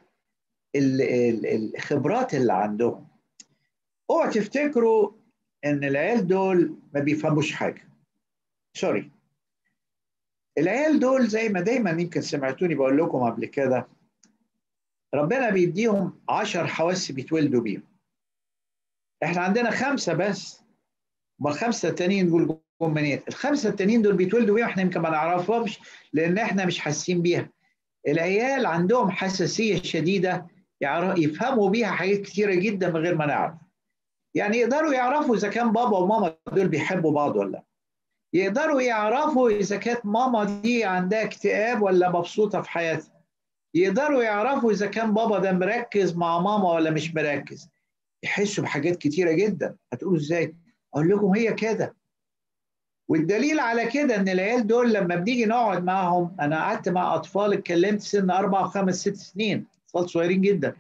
S2: الخبرات اللي عندهم؟ اوعوا تفتكروا ان العيال دول ما بيفهموش حاجة سوري العيال دول زي ما دايما يمكن سمعتوني بقول لكم قبل كده ربنا بيديهم عشر حواس بيتولدوا بيهم احنا عندنا خمسه بس ما الخمسه التانيين دول جم منين؟ الخمسه التانيين دول بيتولدوا بيهم احنا يمكن ما نعرفهمش لان احنا مش حاسين بيها. العيال عندهم حساسيه شديده يفهموا بيها حاجات كتيره جدا من غير ما نعرف. يعني يقدروا يعرفوا اذا كان بابا وماما دول بيحبوا بعض ولا لا. يقدروا يعرفوا اذا كانت ماما دي عندها اكتئاب ولا مبسوطه في حياتها. يقدروا يعرفوا اذا كان بابا ده مركز مع ماما ولا مش مركز. يحسوا بحاجات كتيره جدا، هتقولوا ازاي؟ اقول لكم هي كده. والدليل على كده ان العيال دول لما بنيجي نقعد معاهم انا قعدت مع اطفال اتكلمت سن اربع وخمس ست سنين اطفال صغيرين جدا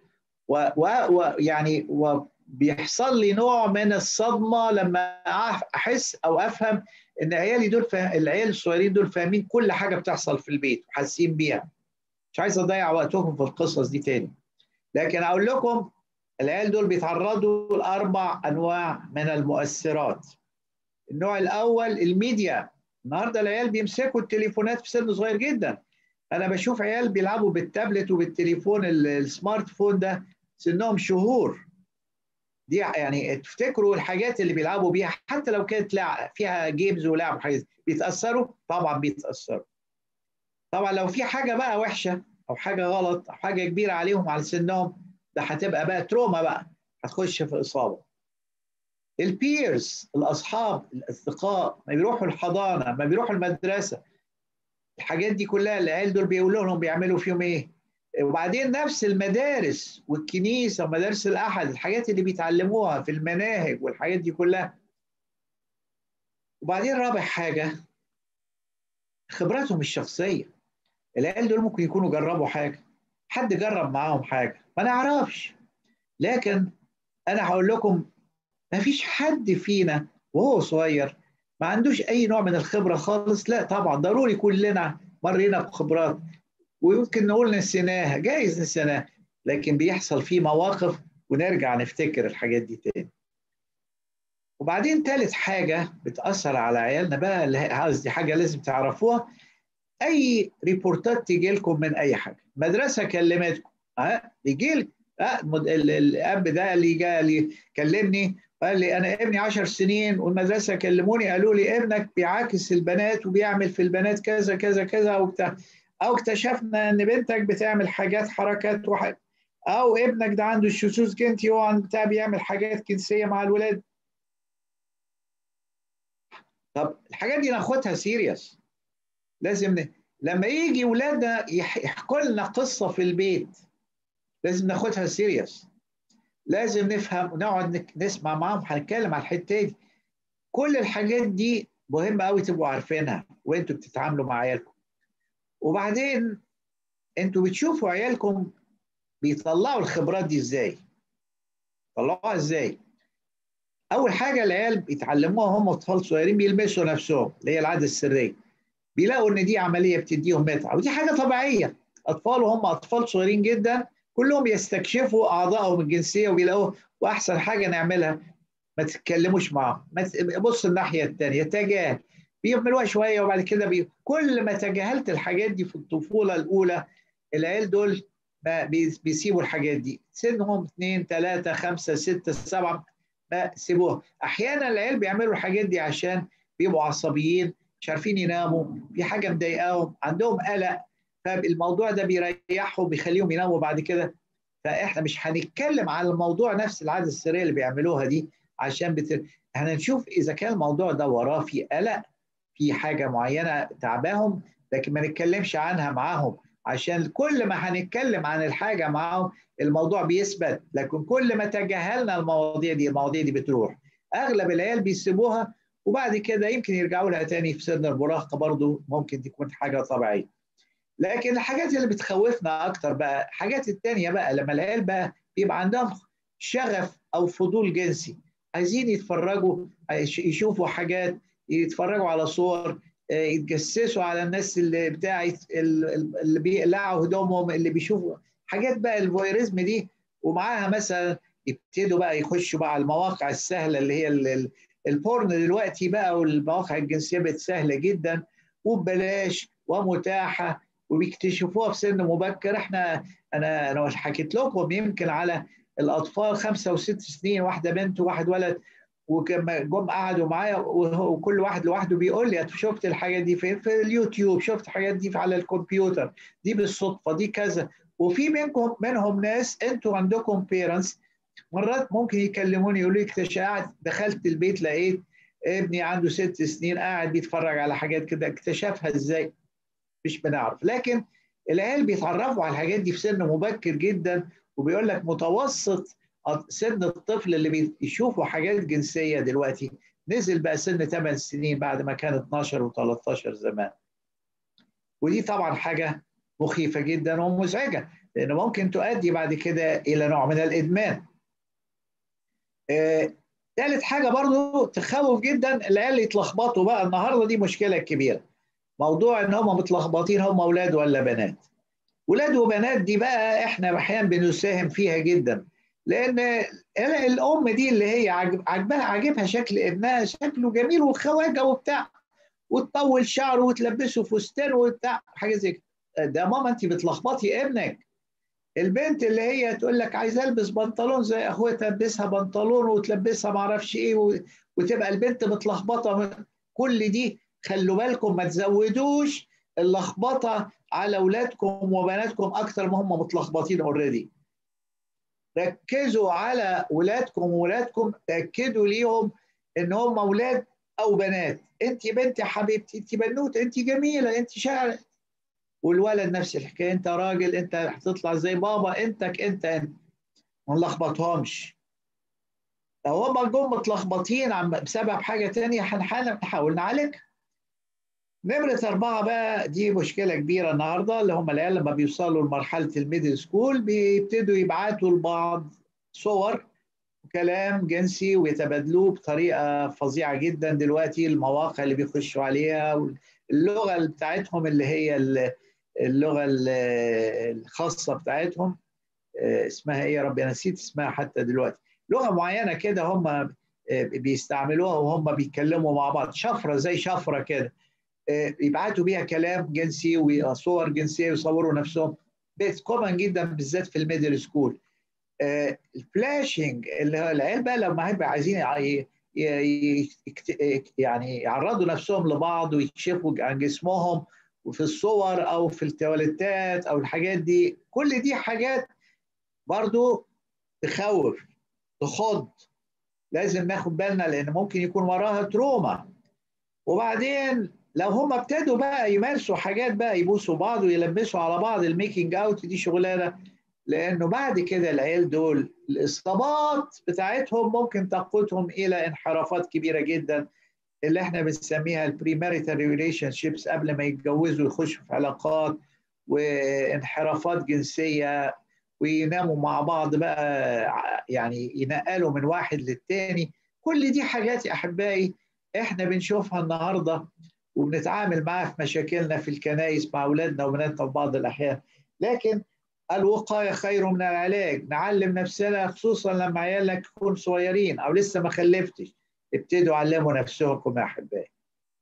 S2: ويعني وبيحصل لي نوع من الصدمه لما احس او افهم ان عيالي دول فا... العيال الصغيرين دول فاهمين كل حاجه بتحصل في البيت وحاسين بيها مش عايز اضيع وقتكم في القصص دي تاني لكن اقول لكم العيال دول بيتعرضوا لاربع انواع من المؤثرات النوع الاول الميديا النهارده العيال بيمسكوا التليفونات في سن صغير جدا انا بشوف عيال بيلعبوا بالتابلت وبالتليفون السمارت فون ده سنهم شهور دي يعني تفتكروا الحاجات اللي بيلعبوا بيها حتى لو كانت لعب فيها جيمز ولعب وحاجات بيتاثروا طبعا بيتاثروا طبعا لو في حاجه بقى وحشه او حاجه غلط او حاجه كبيره عليهم على سنهم ده هتبقى بقى تروما بقى هتخش في اصابه البيرز الاصحاب الاصدقاء ما بيروحوا الحضانه ما بيروحوا المدرسه الحاجات دي كلها العيال دول بيقولوا لهم بيعملوا فيهم ايه وبعدين نفس المدارس والكنيسه ومدارس الاحد الحاجات اللي بيتعلموها في المناهج والحاجات دي كلها وبعدين رابع حاجه خبراتهم الشخصيه العيال دول ممكن يكونوا جربوا حاجه حد جرب معاهم حاجه ما نعرفش لكن انا هقول لكم ما فيش حد فينا وهو صغير ما عندوش اي نوع من الخبره خالص لا طبعا ضروري كلنا مرينا بخبرات ويمكن نقول نسيناها جايز نسيناها لكن بيحصل فيه مواقف ونرجع نفتكر الحاجات دي تاني وبعدين ثالث حاجه بتاثر على عيالنا بقى اللي قصدي حاجه لازم تعرفوها اي ريبورتات تيجي لكم من اي حاجه مدرسه كلمتكم ها يجي لك الاب ده اللي جاء لي كلمني قال لي انا ابني 10 سنين والمدرسه كلموني قالوا لي ابنك بيعاكس البنات وبيعمل في البنات كذا كذا كذا وبتاع او اكتشفنا ان بنتك بتعمل حاجات حركات وحاجة. او ابنك ده عنده الشذوذ جنسي هو بتاع بيعمل حاجات جنسيه مع الولاد طب الحاجات دي ناخدها سيريس لازم ن... لما يجي ولادنا يحكوا لنا قصه في البيت لازم ناخدها سيريس لازم نفهم ونقعد نسمع معاهم هنتكلم على الحته دي كل الحاجات دي مهمه قوي تبقوا عارفينها وانتوا بتتعاملوا مع عيالكم وبعدين انتوا بتشوفوا عيالكم بيطلعوا الخبرات دي ازاي طلعوها ازاي اول حاجه العيال بيتعلموها هم اطفال صغيرين بيلمسوا نفسهم اللي هي العاده السريه بيلاقوا ان دي عمليه بتديهم متعه ودي حاجه طبيعيه اطفال وهم اطفال صغيرين جدا كلهم يستكشفوا اعضائهم الجنسيه وبيلاقوها واحسن حاجه نعملها ما تتكلموش معاهم بص الناحيه الثانيه تجاهل بيعملوها شويه وبعد كده بي... كل ما تجاهلت الحاجات دي في الطفوله الاولى العيال دول ما بيسيبوا الحاجات دي سنهم اثنين ثلاثه خمسه سته سبعه ما سيبوها احيانا العيال بيعملوا الحاجات دي عشان بيبقوا عصبيين مش عارفين يناموا في حاجه مضايقاهم عندهم قلق فالموضوع ده بيريحهم بيخليهم يناموا بعد كده فاحنا مش هنتكلم على الموضوع نفس العاده السريه اللي بيعملوها دي عشان بت... هنشوف اذا كان الموضوع ده وراه في قلق في حاجه معينه تعباهم لكن ما نتكلمش عنها معاهم عشان كل ما هنتكلم عن الحاجه معاهم الموضوع بيثبت لكن كل ما تجاهلنا المواضيع دي المواضيع دي بتروح اغلب العيال بيسيبوها وبعد كده يمكن يرجعوا لها تاني في سن المراهقه برضو ممكن تكون حاجه طبيعيه لكن الحاجات اللي بتخوفنا اكتر بقى الحاجات التانية بقى لما العيال بقى بيبقى عندهم شغف او فضول جنسي عايزين يتفرجوا يشوفوا حاجات يتفرجوا على صور يتجسسوا على الناس اللي بتاع اللي بيقلعوا هدومهم اللي بيشوفوا حاجات بقى الفويرزم دي ومعاها مثلا يبتدوا بقى يخشوا بقى على المواقع السهله اللي هي البورن دلوقتي بقى والمواقع الجنسيه بقت سهله جدا وببلاش ومتاحه وبيكتشفوها في سن مبكر احنا انا انا حكيت لكم يمكن على الاطفال خمسه وست سنين واحده بنت وواحد ولد وكما جم قعدوا معايا وكل واحد لوحده بيقول لي شفت الحاجات دي فين في اليوتيوب شفت الحاجات دي على الكمبيوتر دي بالصدفه دي كذا وفي منكم منهم ناس انتوا عندكم بيرنتس مرات ممكن يكلموني يقولوا لي قاعد دخلت البيت لقيت ابني عنده ست سنين قاعد بيتفرج على حاجات كده اكتشفها ازاي مش بنعرف لكن العيال بيتعرفوا على الحاجات دي في سن مبكر جدا وبيقول لك متوسط سن الطفل اللي بيشوفوا حاجات جنسيه دلوقتي نزل بقى سن 8 سنين بعد ما كان 12 و13 زمان ودي طبعا حاجه مخيفه جدا ومزعجه لان ممكن تؤدي بعد كده الى نوع من الادمان آه، ثالث حاجه برضو تخوف جدا العيال يتلخبطوا بقى النهارده دي مشكله كبيره موضوع ان هم متلخبطين هم اولاد ولا بنات ولاد وبنات دي بقى احنا احيانا بنساهم فيها جدا لان الام دي اللي هي عاجبها عاجبها شكل ابنها شكله جميل وخواجه وبتاع وتطول شعره وتلبسه فستان وبتاع حاجه زي كده ده ماما انت بتلخبطي ابنك البنت اللي هي تقول لك عايزه البس بنطلون زي اخويا تلبسها بنطلون وتلبسها ما اعرفش ايه وتبقى البنت متلخبطه كل دي خلوا بالكم ما تزودوش اللخبطه على اولادكم وبناتكم اكتر ما هم متلخبطين اوريدي ركزوا على ولادكم وولادكم تاكدوا ليهم ان هم اولاد او بنات انت بنت يا حبيبتي انت بنوته انت جميله انت شاعر والولد نفس الحكايه انت راجل انت هتطلع زي بابا انتك انت انت ما نلخبطهمش لو هم جم متلخبطين عم بسبب حاجه ثانيه هنحاول نعالجها نمرة أربعة بقى دي مشكلة كبيرة النهاردة اللي هم العيال لما بيوصلوا لمرحلة الميدل سكول بيبتدوا يبعتوا لبعض صور وكلام جنسي ويتبادلوه بطريقة فظيعة جدا دلوقتي المواقع اللي بيخشوا عليها اللغة بتاعتهم اللي هي اللغة الخاصة بتاعتهم اسمها ايه يا رب انا نسيت اسمها حتى دلوقتي لغة معينة كده هم بيستعملوها وهم بيتكلموا مع بعض شفرة زي شفرة كده يبعتوا بيها كلام جنسي وصور جنسيه ويصوروا نفسهم بيت كومن جدا بالذات في الميدل سكول الفلاشنج اللي هو العيال بقى لما هيبقى عايزين يعني يعرضوا نفسهم لبعض ويكشفوا عن جسمهم وفي الصور او في التواليتات او الحاجات دي كل دي حاجات برضو تخوف تخض لازم ناخد بالنا لان ممكن يكون وراها تروما وبعدين لو هم ابتدوا بقى يمارسوا حاجات بقى يبوسوا بعض ويلبسوا على بعض الميكنج اوت دي شغلانه لانه بعد كده العيال دول الاصابات بتاعتهم ممكن تقودهم الى انحرافات كبيره جدا اللي احنا بنسميها البريماريتال ريليشن شيبس قبل ما يتجوزوا يخشوا في علاقات وانحرافات جنسيه ويناموا مع بعض بقى يعني ينقلوا من واحد للتاني كل دي حاجات يا احبائي احنا بنشوفها النهارده وبنتعامل معاها في مشاكلنا في الكنائس مع اولادنا وبناتنا في بعض الاحيان لكن الوقايه خير من العلاج نعلم نفسنا خصوصا لما عيالك يكونوا صغيرين او لسه ما خلفتش ابتدوا علموا نفسكم يا احبائي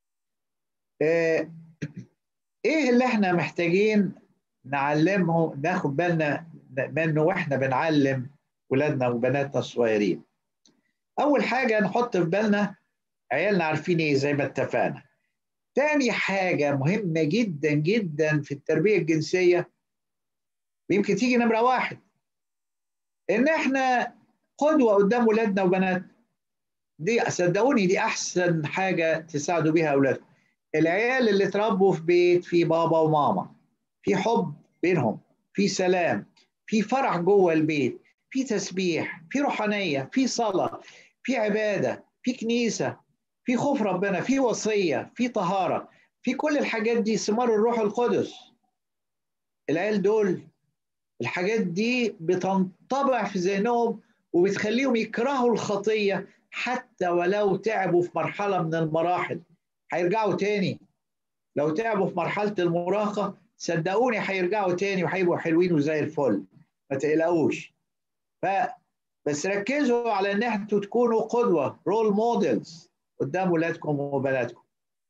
S2: ايه اللي احنا محتاجين نعلمه ناخد بالنا منه واحنا بنعلم ولادنا وبناتنا الصغيرين اول حاجه نحط في بالنا عيالنا عارفين ايه زي ما اتفقنا تاني حاجه مهمه جدا جدا في التربيه الجنسيه ويمكن تيجي نمره واحد ان احنا قدوه قدام ولادنا وبناتنا دي صدقوني دي احسن حاجه تساعدوا بيها اولادكم العيال اللي اتربوا في بيت في بابا وماما في حب بينهم في سلام في فرح جوه البيت في تسبيح في روحانيه في صلاه في عباده في كنيسه في خوف ربنا في وصيه في طهاره في كل الحاجات دي ثمار الروح القدس العيال دول الحاجات دي بتنطبع في ذهنهم وبتخليهم يكرهوا الخطيه حتى ولو تعبوا في مرحله من المراحل هيرجعوا تاني لو تعبوا في مرحله المراهقه صدقوني هيرجعوا تاني وهيبقوا حلوين وزي الفل ما تقلقوش ف بس ركزوا على ان انتوا تكونوا قدوه رول موديلز قدام ولادكم وبناتكم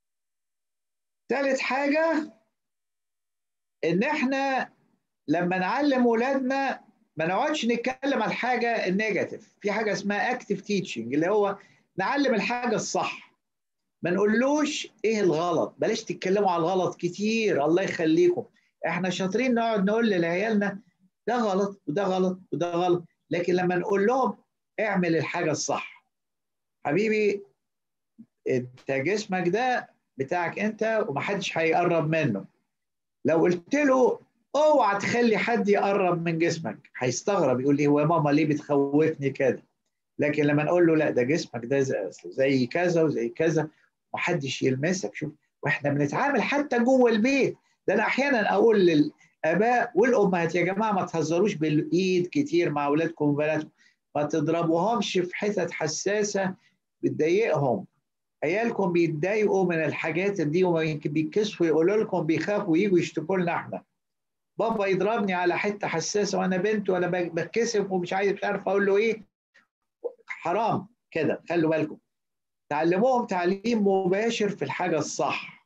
S2: ثالث حاجه ان احنا لما نعلم ولادنا ما نقعدش نتكلم على الحاجه النيجاتيف في حاجه اسمها اكتف تيتشنج اللي هو نعلم الحاجه الصح ما نقولوش ايه الغلط بلاش تتكلموا على الغلط كتير الله يخليكم احنا شاطرين نقعد نقول لعيالنا ده غلط وده غلط وده غلط لكن لما نقول لهم اعمل الحاجه الصح حبيبي انت جسمك ده بتاعك انت ومحدش هيقرب منه لو قلت له اوعى تخلي حد يقرب من جسمك هيستغرب يقول لي هو يا ماما ليه بتخوفني كده لكن لما نقول له لا ده جسمك ده زي كذا وزي كذا محدش يلمسك شوف واحنا بنتعامل حتى جوه البيت ده انا احيانا اقول للاباء والامهات يا جماعه ما تهزروش بالايد كتير مع اولادكم وبناتكم ما تضربوهمش في حتت حساسه بتضايقهم عيالكم بيتضايقوا من الحاجات دي ويمكن بيتكسفوا يقولوا لكم بيخافوا يجوا يشتكوا لنا احنا بابا يضربني على حته حساسه وانا بنت وانا بتكسف ومش عايز مش عارف اقول له ايه حرام كده خلوا بالكم تعلموهم تعليم مباشر في الحاجه الصح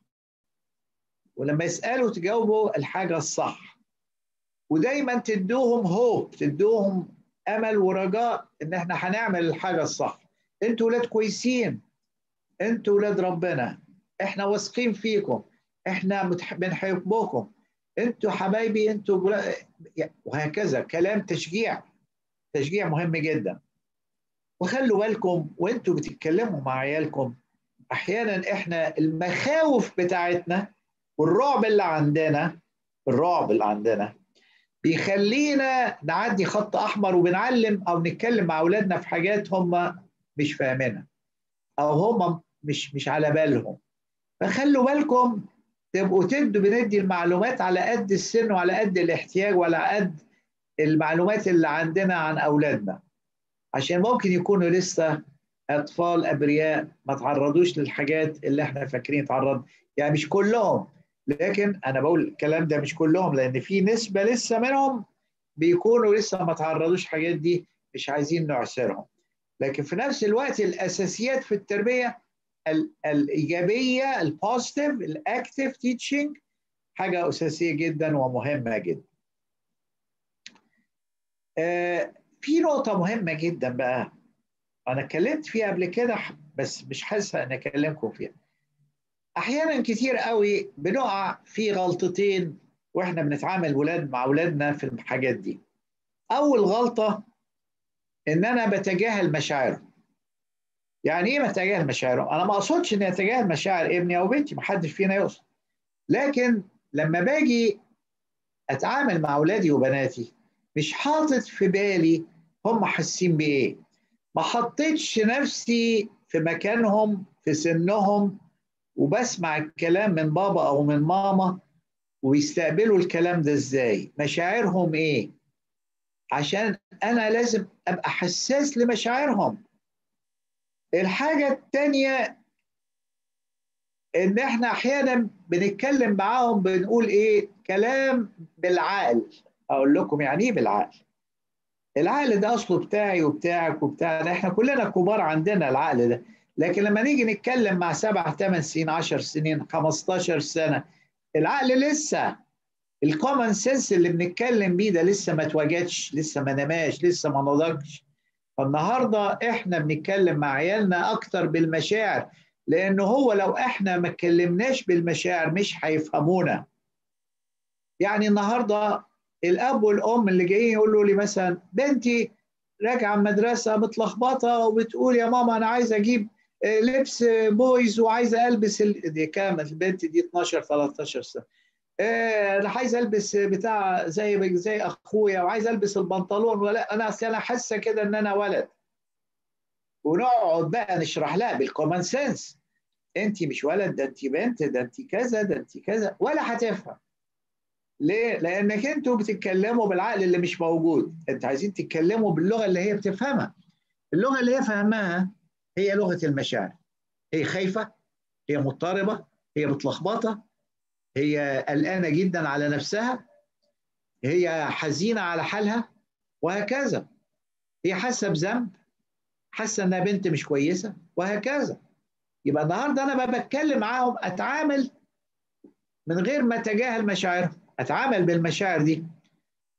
S2: ولما يسالوا تجاوبوا الحاجه الصح ودايما تدوهم هوب تدوهم امل ورجاء ان احنا هنعمل الحاجه الصح انتوا ولاد كويسين انتوا ولاد ربنا احنا واثقين فيكم احنا بنحبكم انتوا حبايبي انتوا وهكذا كلام تشجيع تشجيع مهم جدا وخلوا بالكم وانتوا بتتكلموا مع عيالكم احيانا احنا المخاوف بتاعتنا والرعب اللي عندنا الرعب اللي عندنا بيخلينا نعدي خط احمر وبنعلم او نتكلم مع اولادنا في حاجات هم مش فاهمينها او هم مش مش على بالهم فخلوا بالكم تبقوا تدوا بندي المعلومات على قد السن وعلى قد الاحتياج وعلى قد المعلومات اللي عندنا عن اولادنا عشان ممكن يكونوا لسه اطفال ابرياء ما تعرضوش للحاجات اللي احنا فاكرين تعرض يعني مش كلهم لكن انا بقول الكلام ده مش كلهم لان في نسبه لسه منهم بيكونوا لسه ما تعرضوش الحاجات دي مش عايزين نعسرهم لكن في نفس الوقت الاساسيات في التربيه الايجابيه البوزيتيف الاكتيف تيتشنج حاجه اساسيه جدا ومهمه جدا. آه في نقطه مهمه جدا بقى انا اتكلمت فيها قبل كده بس مش حاسه ان اكلمكم فيها. احيانا كتير قوي بنقع في غلطتين واحنا بنتعامل ولاد مع اولادنا في الحاجات دي. اول غلطه ان انا بتجاهل مشاعرهم. يعني ايه بتجاهل مشاعرهم؟ انا ما اقصدش اني اتجاهل مشاعر ابني او بنتي، ما حدش فينا يقصد. لكن لما باجي اتعامل مع اولادي وبناتي مش حاطط في بالي هم حاسين بايه. ما حطيتش نفسي في مكانهم في سنهم وبسمع الكلام من بابا او من ماما ويستقبلوا الكلام ده ازاي؟ مشاعرهم ايه؟ عشان انا لازم ابقى حساس لمشاعرهم. الحاجة التانية إن إحنا أحيانا بنتكلم معاهم بنقول إيه كلام بالعقل أقول لكم يعني إيه بالعقل العقل ده أصله بتاعي وبتاعك وبتاعنا إحنا كلنا كبار عندنا العقل ده لكن لما نيجي نتكلم مع سبع ثمان سنين عشر سنين 15 سنة العقل لسه الكومن سنس اللي بنتكلم بيه ده لسه ما اتوجدش لسه ما نماش لسه ما نضجش فالنهارده احنا بنتكلم مع عيالنا اكتر بالمشاعر لانه هو لو احنا ما اتكلمناش بالمشاعر مش هيفهمونا يعني النهارده الاب والام اللي جايين يقولوا لي مثلا بنتي راجعه المدرسه متلخبطه وبتقول يا ماما انا عايزه اجيب لبس بويز وعايزه البس ال... دي كام البنت دي 12 13 سنه انا عايز البس بتاع زي زي اخويا وعايز البس البنطلون ولا انا اصل انا حاسه كده ان انا ولد ونقعد بقى نشرح لها بالكومن سنس انت مش ولد ده انت بنت ده انت كذا ده انت كذا ولا هتفهم ليه؟ لانك انتوا بتتكلموا بالعقل اللي مش موجود انت عايزين تتكلموا باللغه اللي هي بتفهمها اللغه اللي هي فاهماها هي لغه المشاعر هي خايفه هي مضطربه هي متلخبطه هي قلقانه جدا على نفسها هي حزينه على حالها وهكذا هي حاسه بذنب حاسه انها بنت مش كويسه وهكذا يبقى النهارده انا بتكلم معاهم اتعامل من غير ما اتجاهل مشاعرهم اتعامل بالمشاعر دي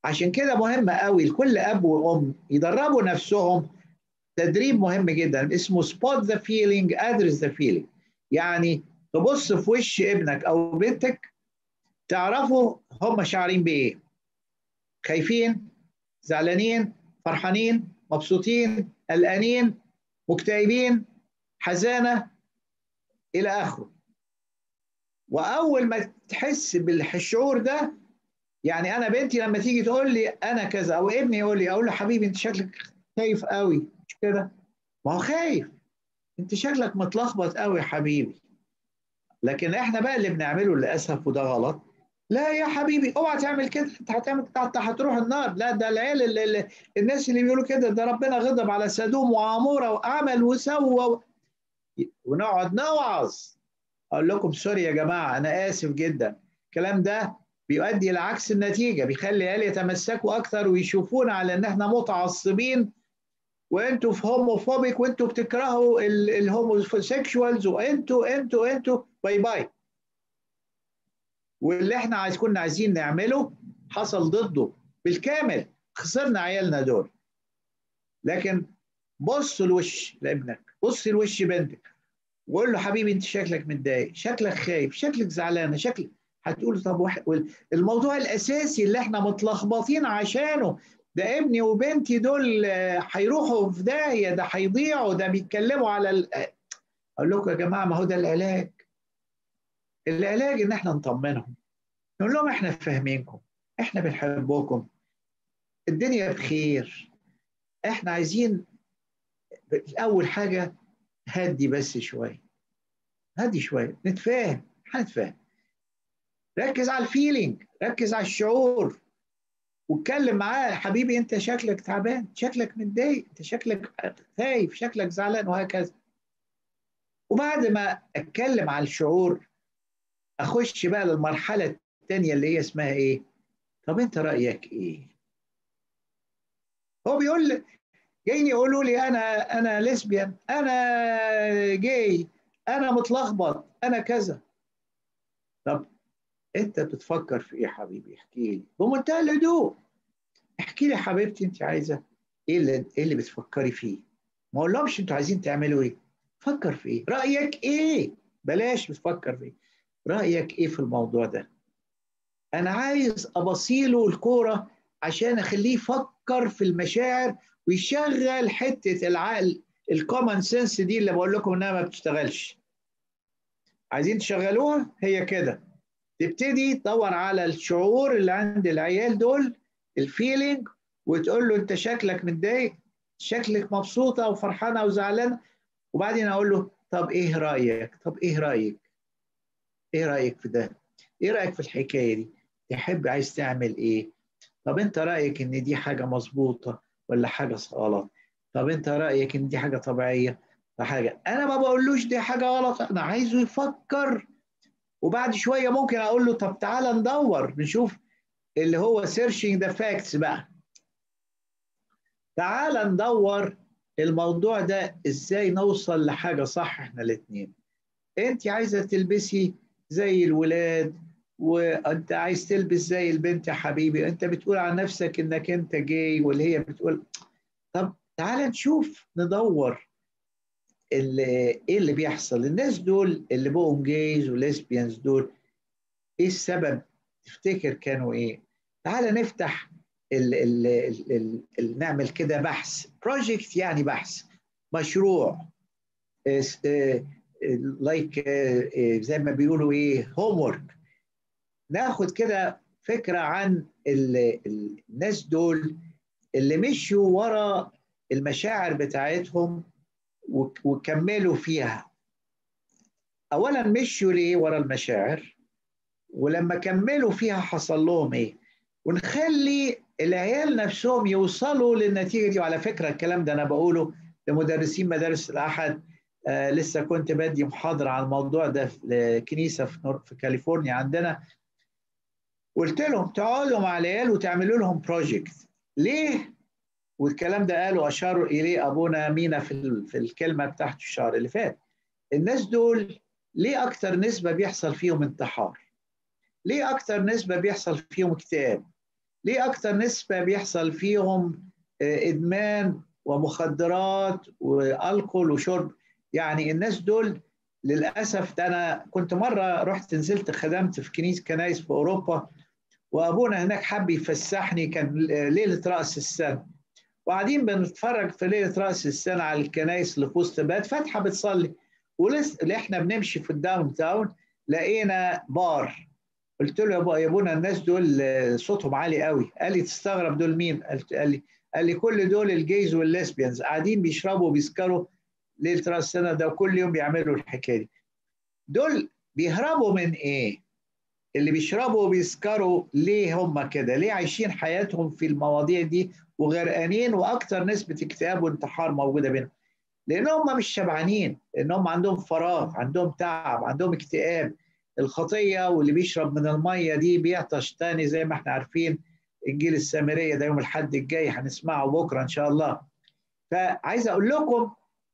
S2: عشان كده مهم قوي لكل اب وام يدربوا نفسهم تدريب مهم جدا اسمه سبوت ذا فيلينج ادرس ذا فيلينج يعني تبص في وش ابنك او بنتك تعرفوا هم شعرين بايه خايفين زعلانين فرحانين مبسوطين قلقانين مكتئبين حزانه الى اخره واول ما تحس بالشعور ده يعني انا بنتي لما تيجي تقول لي انا كذا او ابني يقول لي اقول له حبيبي انت شكلك خايف قوي مش كده ما هو خايف انت شكلك متلخبط قوي يا حبيبي لكن احنا بقى اللي بنعمله للاسف وده غلط لا يا حبيبي اوعى تعمل كده انت هتعمل انت هتروح النار لا ده العيال اللي اللي الناس اللي بيقولوا كده ده ربنا غضب على سدوم وعموره وعمل وسوى ونقعد نوعظ اقول لكم سوري يا جماعه انا اسف جدا الكلام ده بيؤدي لعكس النتيجه بيخلي العيال يتمسكوا اكثر ويشوفونا على ان احنا متعصبين وانتوا في هوموفوبيك وانتوا بتكرهوا الهوموسيكشوالز وانتوا انتوا انتوا باي باي واللي احنا عايز كنا عايزين نعمله حصل ضده بالكامل خسرنا عيالنا دول لكن بص الوش لابنك بص الوش بنتك وقول له حبيبي انت شكلك متضايق شكلك خايف شكلك زعلانه شكلك هتقول طب واحد الموضوع الاساسي اللي احنا متلخبطين عشانه ده ابني وبنتي دول هيروحوا في داهيه ده هيضيعوا ده بيتكلموا على ال... اقول لكم يا جماعه ما هو ده العلاج العلاج ان احنا نطمنهم نقول لهم احنا فاهمينكم احنا بنحبكم الدنيا بخير احنا عايزين اول حاجه هدي بس شويه هدي شويه نتفاهم هنتفاهم ركز على الفيلينج ركز على الشعور واتكلم معاه حبيبي انت شكلك تعبان شكلك متضايق انت شكلك خايف شكلك زعلان وهكذا وبعد ما اتكلم على الشعور اخش بقى للمرحله الثانيه اللي هي اسمها ايه طب انت رايك ايه هو بيقول لي جايين يقولوا لي انا انا ليسبيان انا جاي انا متلخبط انا كذا طب انت بتفكر في ايه يا حبيبي احكي لي بمنتهى الهدوء احكي لي يا حبيبتي انت عايزه ايه اللي ايه اللي بتفكري فيه ما اقولهمش انتوا عايزين تعملوا ايه فكر في ايه رايك ايه بلاش بتفكر في ايه رايك ايه في الموضوع ده انا عايز ابصيله الكوره عشان اخليه يفكر في المشاعر ويشغل حته العقل الكومن سنس دي اللي بقول لكم انها ما بتشتغلش عايزين تشغلوها هي كده تبتدي تدور على الشعور اللي عند العيال دول الفيلينج وتقول له انت شكلك متضايق شكلك مبسوطه وفرحانه وزعلانه وبعدين اقول له طب ايه رايك طب ايه رايك ايه رايك في ده ايه رايك في الحكايه دي تحب عايز تعمل ايه طب انت رايك ان دي حاجه مظبوطه ولا حاجه غلط طب انت رايك ان دي حاجه طبيعيه ولا حاجه انا ما بقولوش دي حاجه غلط انا عايزه يفكر وبعد شويه ممكن اقول له طب تعالى ندور نشوف اللي هو searching the facts بقى تعالى ندور الموضوع ده ازاي نوصل لحاجه صح احنا الاثنين انت عايزه تلبسي زي الولاد وانت عايز تلبس زي البنت يا حبيبي انت بتقول عن نفسك انك انت جاي واللي هي بتقول طب تعالى نشوف ندور اللي ايه اللي بيحصل الناس دول اللي بقوا جايز وليسبيانز دول ايه السبب تفتكر كانوا ايه تعالى نفتح ال ال ال ال ال نعمل كده بحث بروجكت يعني بحث مشروع لايك زي ما بيقولوا ايه هوم ورك ناخد كده فكره عن ال الناس دول اللي مشوا ورا المشاعر بتاعتهم وكملوا فيها اولا مشوا ليه ورا المشاعر ولما كملوا فيها حصل لهم ايه ونخلي العيال نفسهم يوصلوا للنتيجه دي وعلى فكره الكلام ده انا بقوله لمدرسين مدارس الاحد آه لسه كنت بدي محاضره عن الموضوع ده في كنيسه في, نور في كاليفورنيا عندنا قلت لهم تقعدوا مع العيال وتعملوا لهم بروجكت ليه والكلام ده قالوا اشار اليه ابونا مينا في في الكلمه بتاعت الشهر اللي فات الناس دول ليه اكتر نسبه بيحصل فيهم انتحار ليه اكتر نسبه بيحصل فيهم اكتئاب ليه اكتر نسبه بيحصل فيهم ادمان ومخدرات والكول وشرب يعني الناس دول للاسف ده انا كنت مره رحت نزلت خدمت في كنيسه كنايس في اوروبا وابونا هناك حب يفسحني كان ليله راس السنه وقاعدين بنتفرج في ليله راس السنه على الكنايس اللي في وسط بلد فاتحه بتصلي ولسه اللي احنا بنمشي في الداون تاون لقينا بار قلت له يا ابونا الناس دول صوتهم عالي قوي قال لي تستغرب دول مين قال لي قال لي كل دول الجيز والليسبيانز قاعدين بيشربوا وبيسكروا ليله راس السنه ده وكل يوم بيعملوا الحكايه دي دول بيهربوا من ايه اللي بيشربوا وبيسكروا ليه هم كده ليه عايشين حياتهم في المواضيع دي وغرقانين واكثر نسبه اكتئاب وانتحار موجوده بينهم لان هم مش شبعانين لان هم عندهم فراغ عندهم تعب عندهم اكتئاب الخطيه واللي بيشرب من الميه دي بيعطش تاني زي ما احنا عارفين انجيل السامريه ده يوم الحد الجاي هنسمعه بكره ان شاء الله فعايز اقول لكم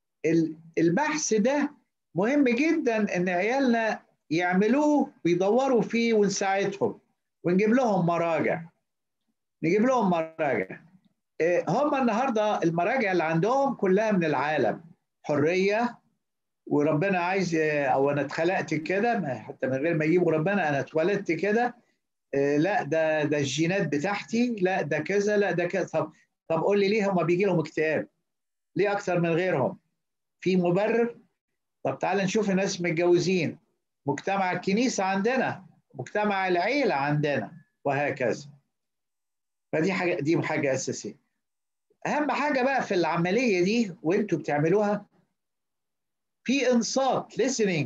S2: البحث ده مهم جدا ان عيالنا يعملوه ويدوروا فيه ونساعدهم ونجيب لهم مراجع نجيب لهم مراجع هم النهارده المراجع اللي عندهم كلها من العالم حريه وربنا عايز او انا اتخلقت كده حتى من غير ما يجيبوا ربنا انا اتولدت كده لا ده ده الجينات بتاعتي لا ده كذا لا ده كذا طب طب قول لي ليه هم بيجي لهم اكتئاب؟ ليه اكتر من غيرهم؟ في مبرر؟ طب تعال نشوف الناس متجوزين مجتمع الكنيسه عندنا مجتمع العيله عندنا وهكذا فدي حاجه دي حاجه اساسيه اهم حاجه بقى في العمليه دي وانتوا بتعملوها في انصات listening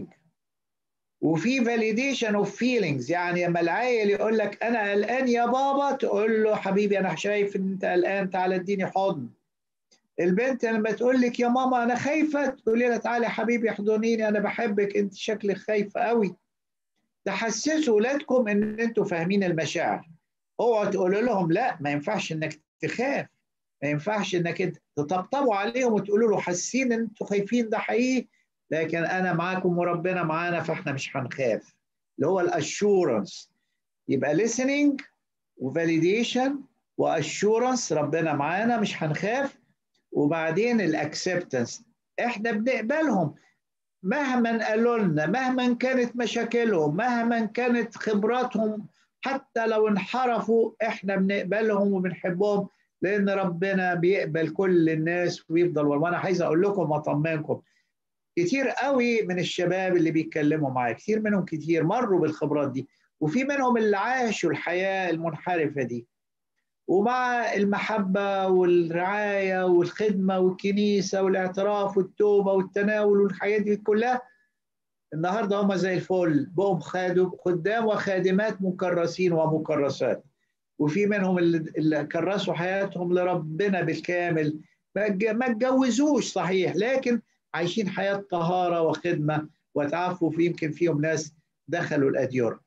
S2: وفي validation of feelings يعني لما العيل يقول لك انا قلقان يا بابا تقول له حبيبي انا شايف ان انت قلقان تعالى اديني حضن البنت لما تقول لك يا ماما انا خايفه تقولي لها تعالى يا حبيبي احضنيني انا بحبك انت شكلك خايفه قوي تحسسوا اولادكم ان انتوا فاهمين المشاعر اوعوا تقولوا لهم لا ما ينفعش انك تخاف ما ينفعش انك انت تطبطبوا عليهم وتقولوا له حاسين ان انتوا خايفين ده حقيقي لكن انا معاكم وربنا معانا فاحنا مش هنخاف اللي هو الاشورنس يبقى listening وفاليديشن واشورنس ربنا معانا مش هنخاف وبعدين الاكسبتنس احنا بنقبلهم مهما قالوا لنا مهما كانت مشاكلهم مهما كانت خبراتهم حتى لو انحرفوا احنا بنقبلهم وبنحبهم لان ربنا بيقبل كل الناس ويفضل وانا عايز اقول لكم واطمنكم كتير قوي من الشباب اللي بيتكلموا معايا كتير منهم كتير مروا بالخبرات دي وفي منهم اللي عاشوا الحياه المنحرفه دي ومع المحبه والرعايه والخدمه والكنيسه والاعتراف والتوبه والتناول والحاجات دي كلها النهارده هم زي الفل بقوا خدام وخادمات مكرسين ومكرسات وفي منهم اللي كرسوا حياتهم لربنا بالكامل ما اتجوزوش صحيح لكن عايشين حياه طهاره وخدمه وتعفف يمكن فيهم ناس دخلوا الاديره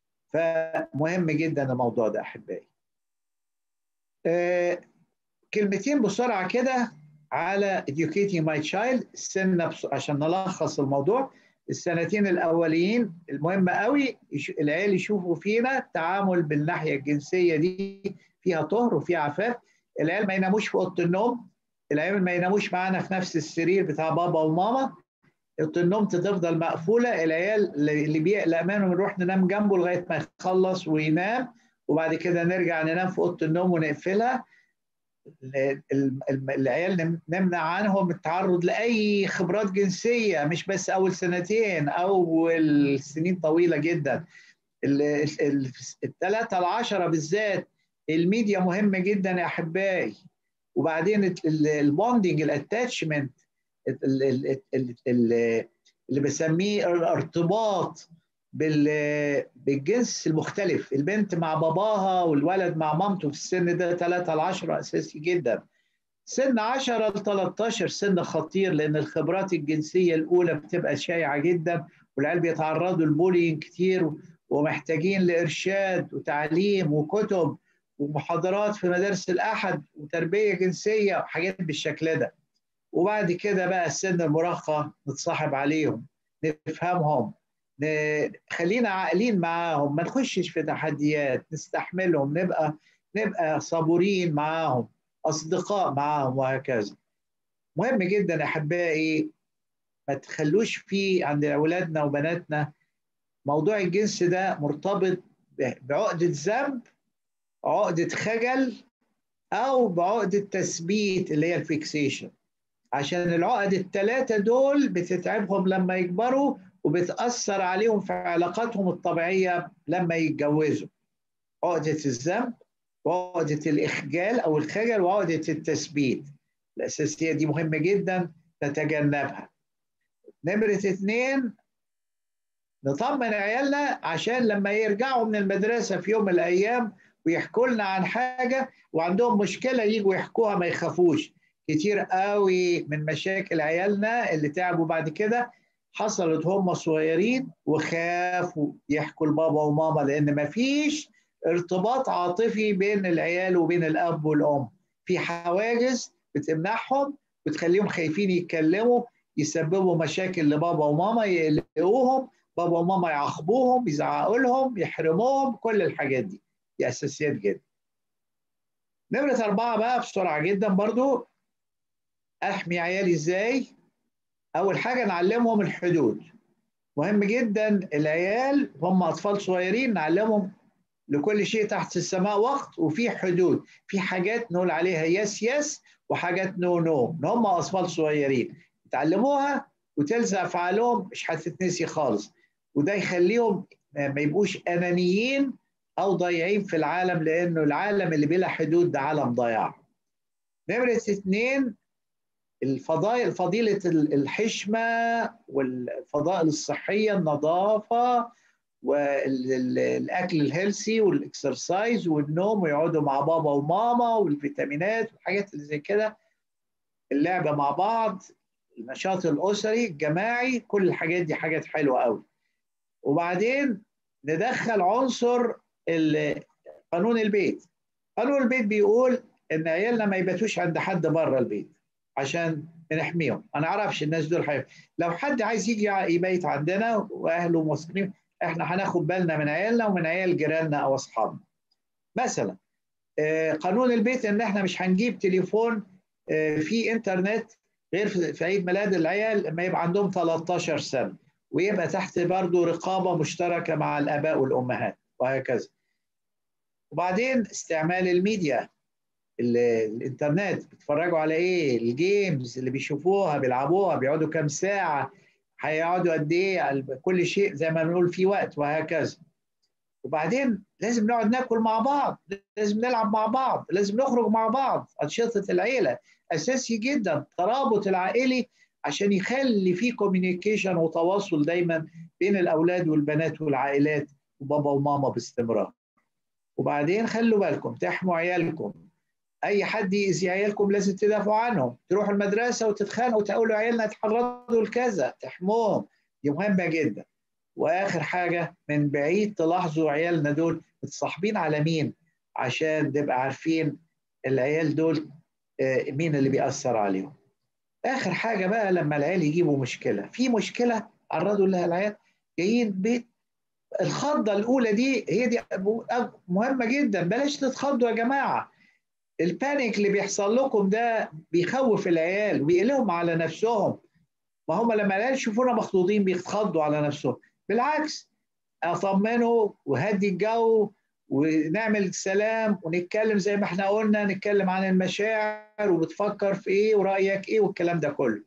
S2: فمهم جدا الموضوع ده احبائي آه كلمتين بسرعه كده على educating my child السنه عشان نلخص الموضوع السنتين الاولين المهمه قوي العيال يشوفوا فينا التعامل بالناحيه الجنسيه دي فيها طهر وفيها عفاف العيال ما يناموش في اوضه النوم العيال ما يناموش معانا في نفس السرير بتاع بابا وماما اوضه النوم تفضل مقفوله العيال اللي بيقلق منهم نروح ننام جنبه لغايه ما يخلص وينام وبعد كده نرجع ننام في اوضه النوم ونقفلها العيال نمنع عنهم التعرض لاي خبرات جنسيه مش بس اول سنتين اول سنين طويله جدا الثلاثه العشره بالذات الميديا مهمه جدا يا احبائي وبعدين البوندنج الاتاتشمنت اللي بسميه الارتباط بالجنس المختلف البنت مع باباها والولد مع مامته في السن ده 3 ل 10 اساسي جدا سن 10 ل 13 سن خطير لان الخبرات الجنسيه الاولى بتبقى شائعه جدا والعيال بيتعرضوا للبولينج كتير ومحتاجين لارشاد وتعليم وكتب ومحاضرات في مدارس الاحد وتربيه جنسيه وحاجات بالشكل ده وبعد كده بقى السن المراهقه نتصاحب عليهم نفهمهم خلينا عاقلين معاهم ما نخشش في تحديات نستحملهم نبقى نبقى صبورين معاهم اصدقاء معاهم وهكذا مهم جدا احبائي ما تخلوش في عند اولادنا وبناتنا موضوع الجنس ده مرتبط بعقده ذنب عقده خجل او بعقده تثبيت اللي هي الفيكسيشن عشان العقد الثلاثه دول بتتعبهم لما يكبروا وبتاثر عليهم في علاقاتهم الطبيعيه لما يتجوزوا عقده الذنب وعقده الاخجال او الخجل وعقده التثبيت الاساسيه دي مهمه جدا نتجنبها نمره اثنين نطمن عيالنا عشان لما يرجعوا من المدرسه في يوم من الايام ويحكوا لنا عن حاجه وعندهم مشكله يجوا يحكوها ما يخافوش كتير قوي من مشاكل عيالنا اللي تعبوا بعد كده حصلت هم صغيرين وخافوا يحكوا لبابا وماما لان ما فيش ارتباط عاطفي بين العيال وبين الاب والام في حواجز بتمنعهم بتخليهم خايفين يتكلموا يسببوا مشاكل لبابا وماما يقلقوهم بابا وماما يعاقبوهم يزعقوا لهم يحرموهم كل الحاجات دي دي اساسيات جدا نمرة أربعة بقى بسرعة جدا برضو أحمي عيالي إزاي؟ أول حاجة نعلمهم الحدود مهم جدا العيال هم أطفال صغيرين نعلمهم لكل شيء تحت السماء وقت وفي حدود في حاجات نقول عليها يس يس وحاجات نو نو هم أطفال صغيرين يتعلموها وتلزق في عقلهم مش هتتنسي خالص وده يخليهم ما يبقوش أنانيين أو ضايعين في العالم لأنه العالم اللي بلا حدود ده عالم ضياع نمرة اثنين الفضائل فضيلة الحشمة والفضائل الصحية النظافة والأكل الهيلسي والإكسرسايز والنوم ويقعدوا مع بابا وماما والفيتامينات والحاجات اللي زي كده اللعبة مع بعض النشاط الأسري الجماعي كل الحاجات دي حاجات حلوة قوي وبعدين ندخل عنصر قانون البيت قانون البيت بيقول ان عيالنا ما يباتوش عند حد بره البيت عشان نحميهم ما نعرفش الناس دول حي... لو حد عايز يجي يبيت عندنا واهله مسلمين احنا هناخد بالنا من عيالنا ومن عيال جيراننا او اصحابنا مثلا قانون البيت ان احنا مش هنجيب تليفون فيه انترنت غير في عيد ميلاد العيال لما يبقى عندهم 13 سنه ويبقى تحت برضه رقابه مشتركه مع الاباء والامهات وهكذا وبعدين استعمال الميديا الانترنت بيتفرجوا على ايه الجيمز اللي بيشوفوها بيلعبوها بيقعدوا كام ساعه هيقعدوا قد ايه كل شيء زي ما بنقول في وقت وهكذا وبعدين لازم نقعد ناكل مع بعض لازم نلعب مع بعض لازم نخرج مع بعض انشطه العيله اساسي جدا الترابط العائلي عشان يخلي في كوميونيكيشن وتواصل دايما بين الاولاد والبنات والعائلات وبابا وماما باستمرار وبعدين خلوا بالكم تحموا عيالكم اي حد يأذي عيالكم لازم تدافعوا عنهم تروحوا المدرسه وتتخانقوا وتقولوا عيالنا اتحرضوا لكذا تحموهم دي مهمه جدا واخر حاجه من بعيد تلاحظوا عيالنا دول متصاحبين على مين عشان نبقى عارفين العيال دول مين اللي بيأثر عليهم اخر حاجه بقى لما العيال يجيبوا مشكله في مشكله عرضوا لها العيال جايين بيت الخضه الاولى دي هي دي مهمه جدا بلاش تتخضوا يا جماعه البانيك اللي بيحصل لكم ده بيخوف العيال وبيقلقهم على نفسهم ما هم لما العيال يشوفونا مخضوضين بيتخضوا على نفسهم بالعكس اطمنه وهدي الجو ونعمل سلام ونتكلم زي ما احنا قلنا نتكلم عن المشاعر وبتفكر في ايه ورايك ايه والكلام ده كله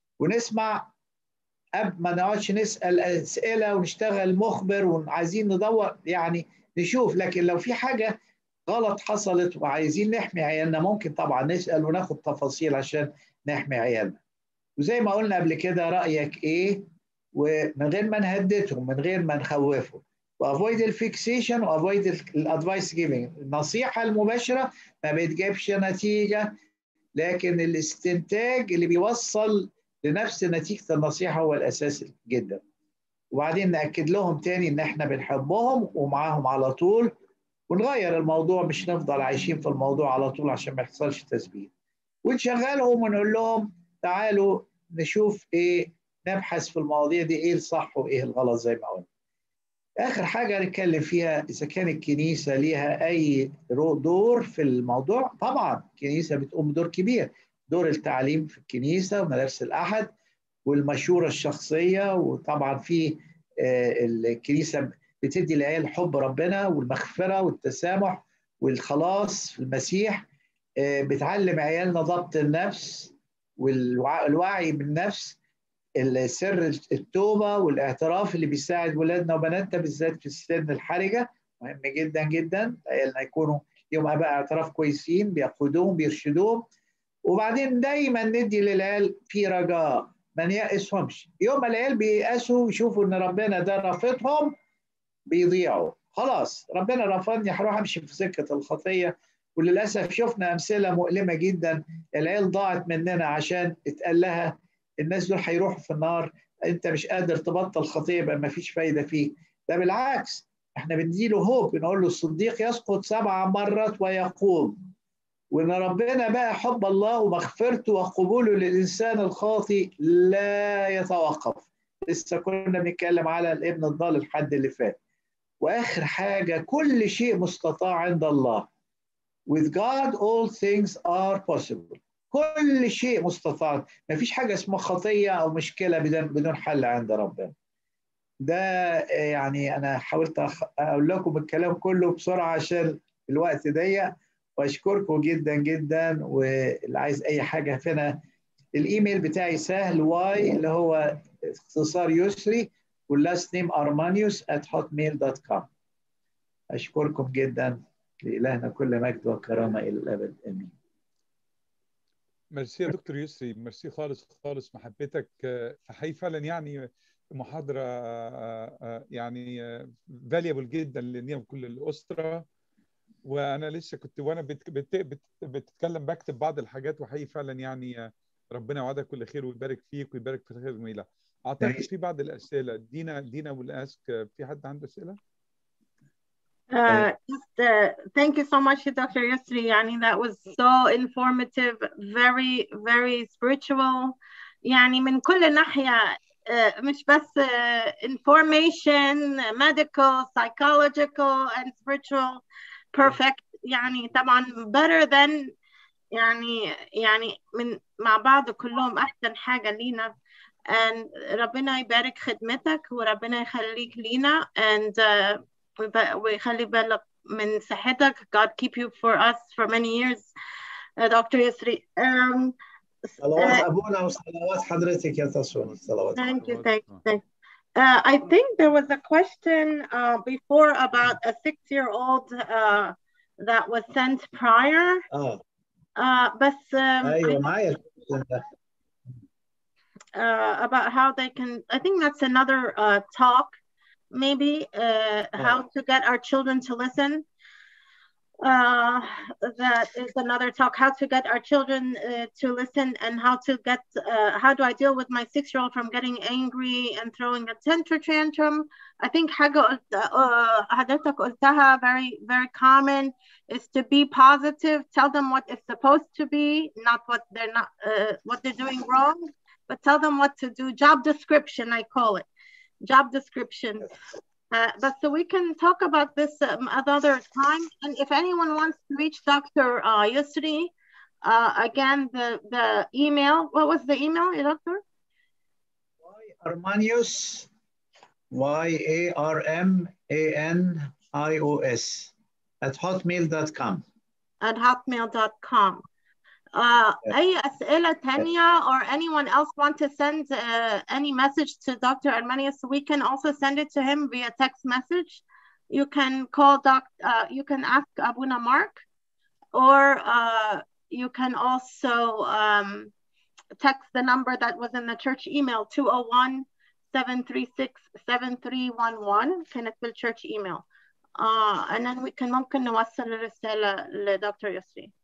S2: ونسمع قبل ما نقعدش نسال اسئله ونشتغل مخبر وعايزين ندور يعني نشوف لكن لو في حاجه غلط حصلت وعايزين نحمي عيالنا ممكن طبعا نسال وناخد تفاصيل عشان نحمي عيالنا وزي ما قلنا قبل كده رايك ايه ومن غير ما نهددهم من غير ما نخوفهم وافويد الفيكسيشن وافويد الادفايس جيفنج النصيحه المباشره ما بتجيبش نتيجه لكن الاستنتاج اللي بيوصل لنفس نتيجه النصيحه هو الاساس جدا وبعدين ناكد لهم تاني ان احنا بنحبهم ومعاهم على طول ونغير الموضوع مش نفضل عايشين في الموضوع على طول عشان ما يحصلش تثبيت ونشغلهم ونقول لهم تعالوا نشوف ايه نبحث في المواضيع دي ايه الصح وايه الغلط زي ما قلنا اخر حاجه هنتكلم فيها اذا كان الكنيسه ليها اي دور في الموضوع طبعا الكنيسه بتقوم بدور كبير دور التعليم في الكنيسه ومدارس الاحد والمشوره الشخصيه وطبعا في الكنيسه بتدي العيال حب ربنا والمغفره والتسامح والخلاص في المسيح بتعلم عيالنا ضبط النفس والوعي بالنفس سر التوبه والاعتراف اللي بيساعد ولادنا وبناتنا بالذات في السن الحرجه مهم جدا جدا عيالنا يكونوا ليهم اباء اعتراف كويسين بيقودوهم بيرشدوهم وبعدين دايما ندي للعيال في رجاء ما نيأسهمش يوم ما العيال بييأسوا ويشوفوا ان ربنا ده رافضهم بيضيعوا خلاص ربنا رفضني هروح امشي في سكه الخطيه وللاسف شفنا امثله مؤلمه جدا العيال ضاعت مننا عشان اتقال لها الناس دول هيروحوا في النار انت مش قادر تبطل خطيه يبقى ما فيش فايده فيه ده بالعكس احنا بنديله هوب بنقول له الصديق يسقط سبع مرات ويقوم وان ربنا بقى حب الله ومغفرته وقبوله للانسان الخاطئ لا يتوقف لسه كنا بنتكلم على الابن الضال الحد اللي فات واخر حاجه كل شيء مستطاع عند الله with God all things are possible كل شيء مستطاع ما فيش حاجه اسمها خطيه او مشكله بدون بدون حل عند ربنا ده يعني انا حاولت اقول لكم الكلام كله بسرعه عشان الوقت ضيق واشكركم جدا جدا واللي عايز اي حاجه فينا الايميل بتاعي سهل واي اللي هو اختصار يسري واللاست نيم ارمانيوس at hotmail.com اشكركم جدا لالهنا كل مجد وكرامه الى الابد امين
S4: ميرسي يا دكتور يسري ميرسي خالص خالص محبتك فحقيقي فعلا يعني محاضره يعني فاليبل جدا لنيام كل الاسره وانا لسه كنت وانا بت بت بت بتتكلم بكتب بعض الحاجات وحقيقي فعلا يعني ربنا يوعدك كل خير ويبارك فيك ويبارك في خير جميله اعتقد في بعض الاسئله دينا دينا والاسك في حد عنده اسئله؟
S3: Uh, just, uh, thank you so much, Dr. Yusri. Yani, that was so informative, very, very spiritual. يعني من كل ناحية uh, مش بس uh, information, medical, psychological, and spiritual, perfect. يعني طبعا better than يعني يعني من مع بعض كلهم أحسن حاجة لينا. And ربنا يبارك خدمتك وربنا يخليك لينا and uh, ويخلي بالك من صحتك God keep you for us for many years uh, Dr. يسري um,
S2: صلوات أبونا وصلوات حضرتك يا تصون صلوات
S3: thank you thank you, thank you. Uh, I think there was a question uh, before about a six-year-old uh, that was sent prior.
S2: اه
S3: Uh, بس um,
S2: ايوه
S3: I-
S2: معايا
S3: uh, about how they can, I think that's another uh, talk, maybe, uh, how to get our children to listen. Uh, that is another talk, how to get our children uh, to listen and how to get, uh, how do I deal with my six-year-old from getting angry and throwing a temper tantrum. I think حاجة قلت- uh, حضرتك قلتها very, very common is to be positive, tell them what is supposed to be, not what they're not, uh, what they're doing wrong but tell them what to do. Job description, I call it. Job description. Uh, but so we can talk about this um, another time. And if anyone wants to reach Dr. Uh, Yusri, uh, again, the, the email, what was the email, doctor?
S2: Armanius Y A R M A N I O S at hotmail.com
S3: At hotmail.com. Uh, أي أسئلة تانية or anyone else want to send uh, any message to Dr. Armanius, we can also send it to him via text message. You can call doc, uh, you can ask Abuna Mark, or uh, you can also um, text the number that was in the church email 201 736 7311 كانت بالchurch email. Uh, and then we can ممكن نوصل الرسالة لدكتور يسري.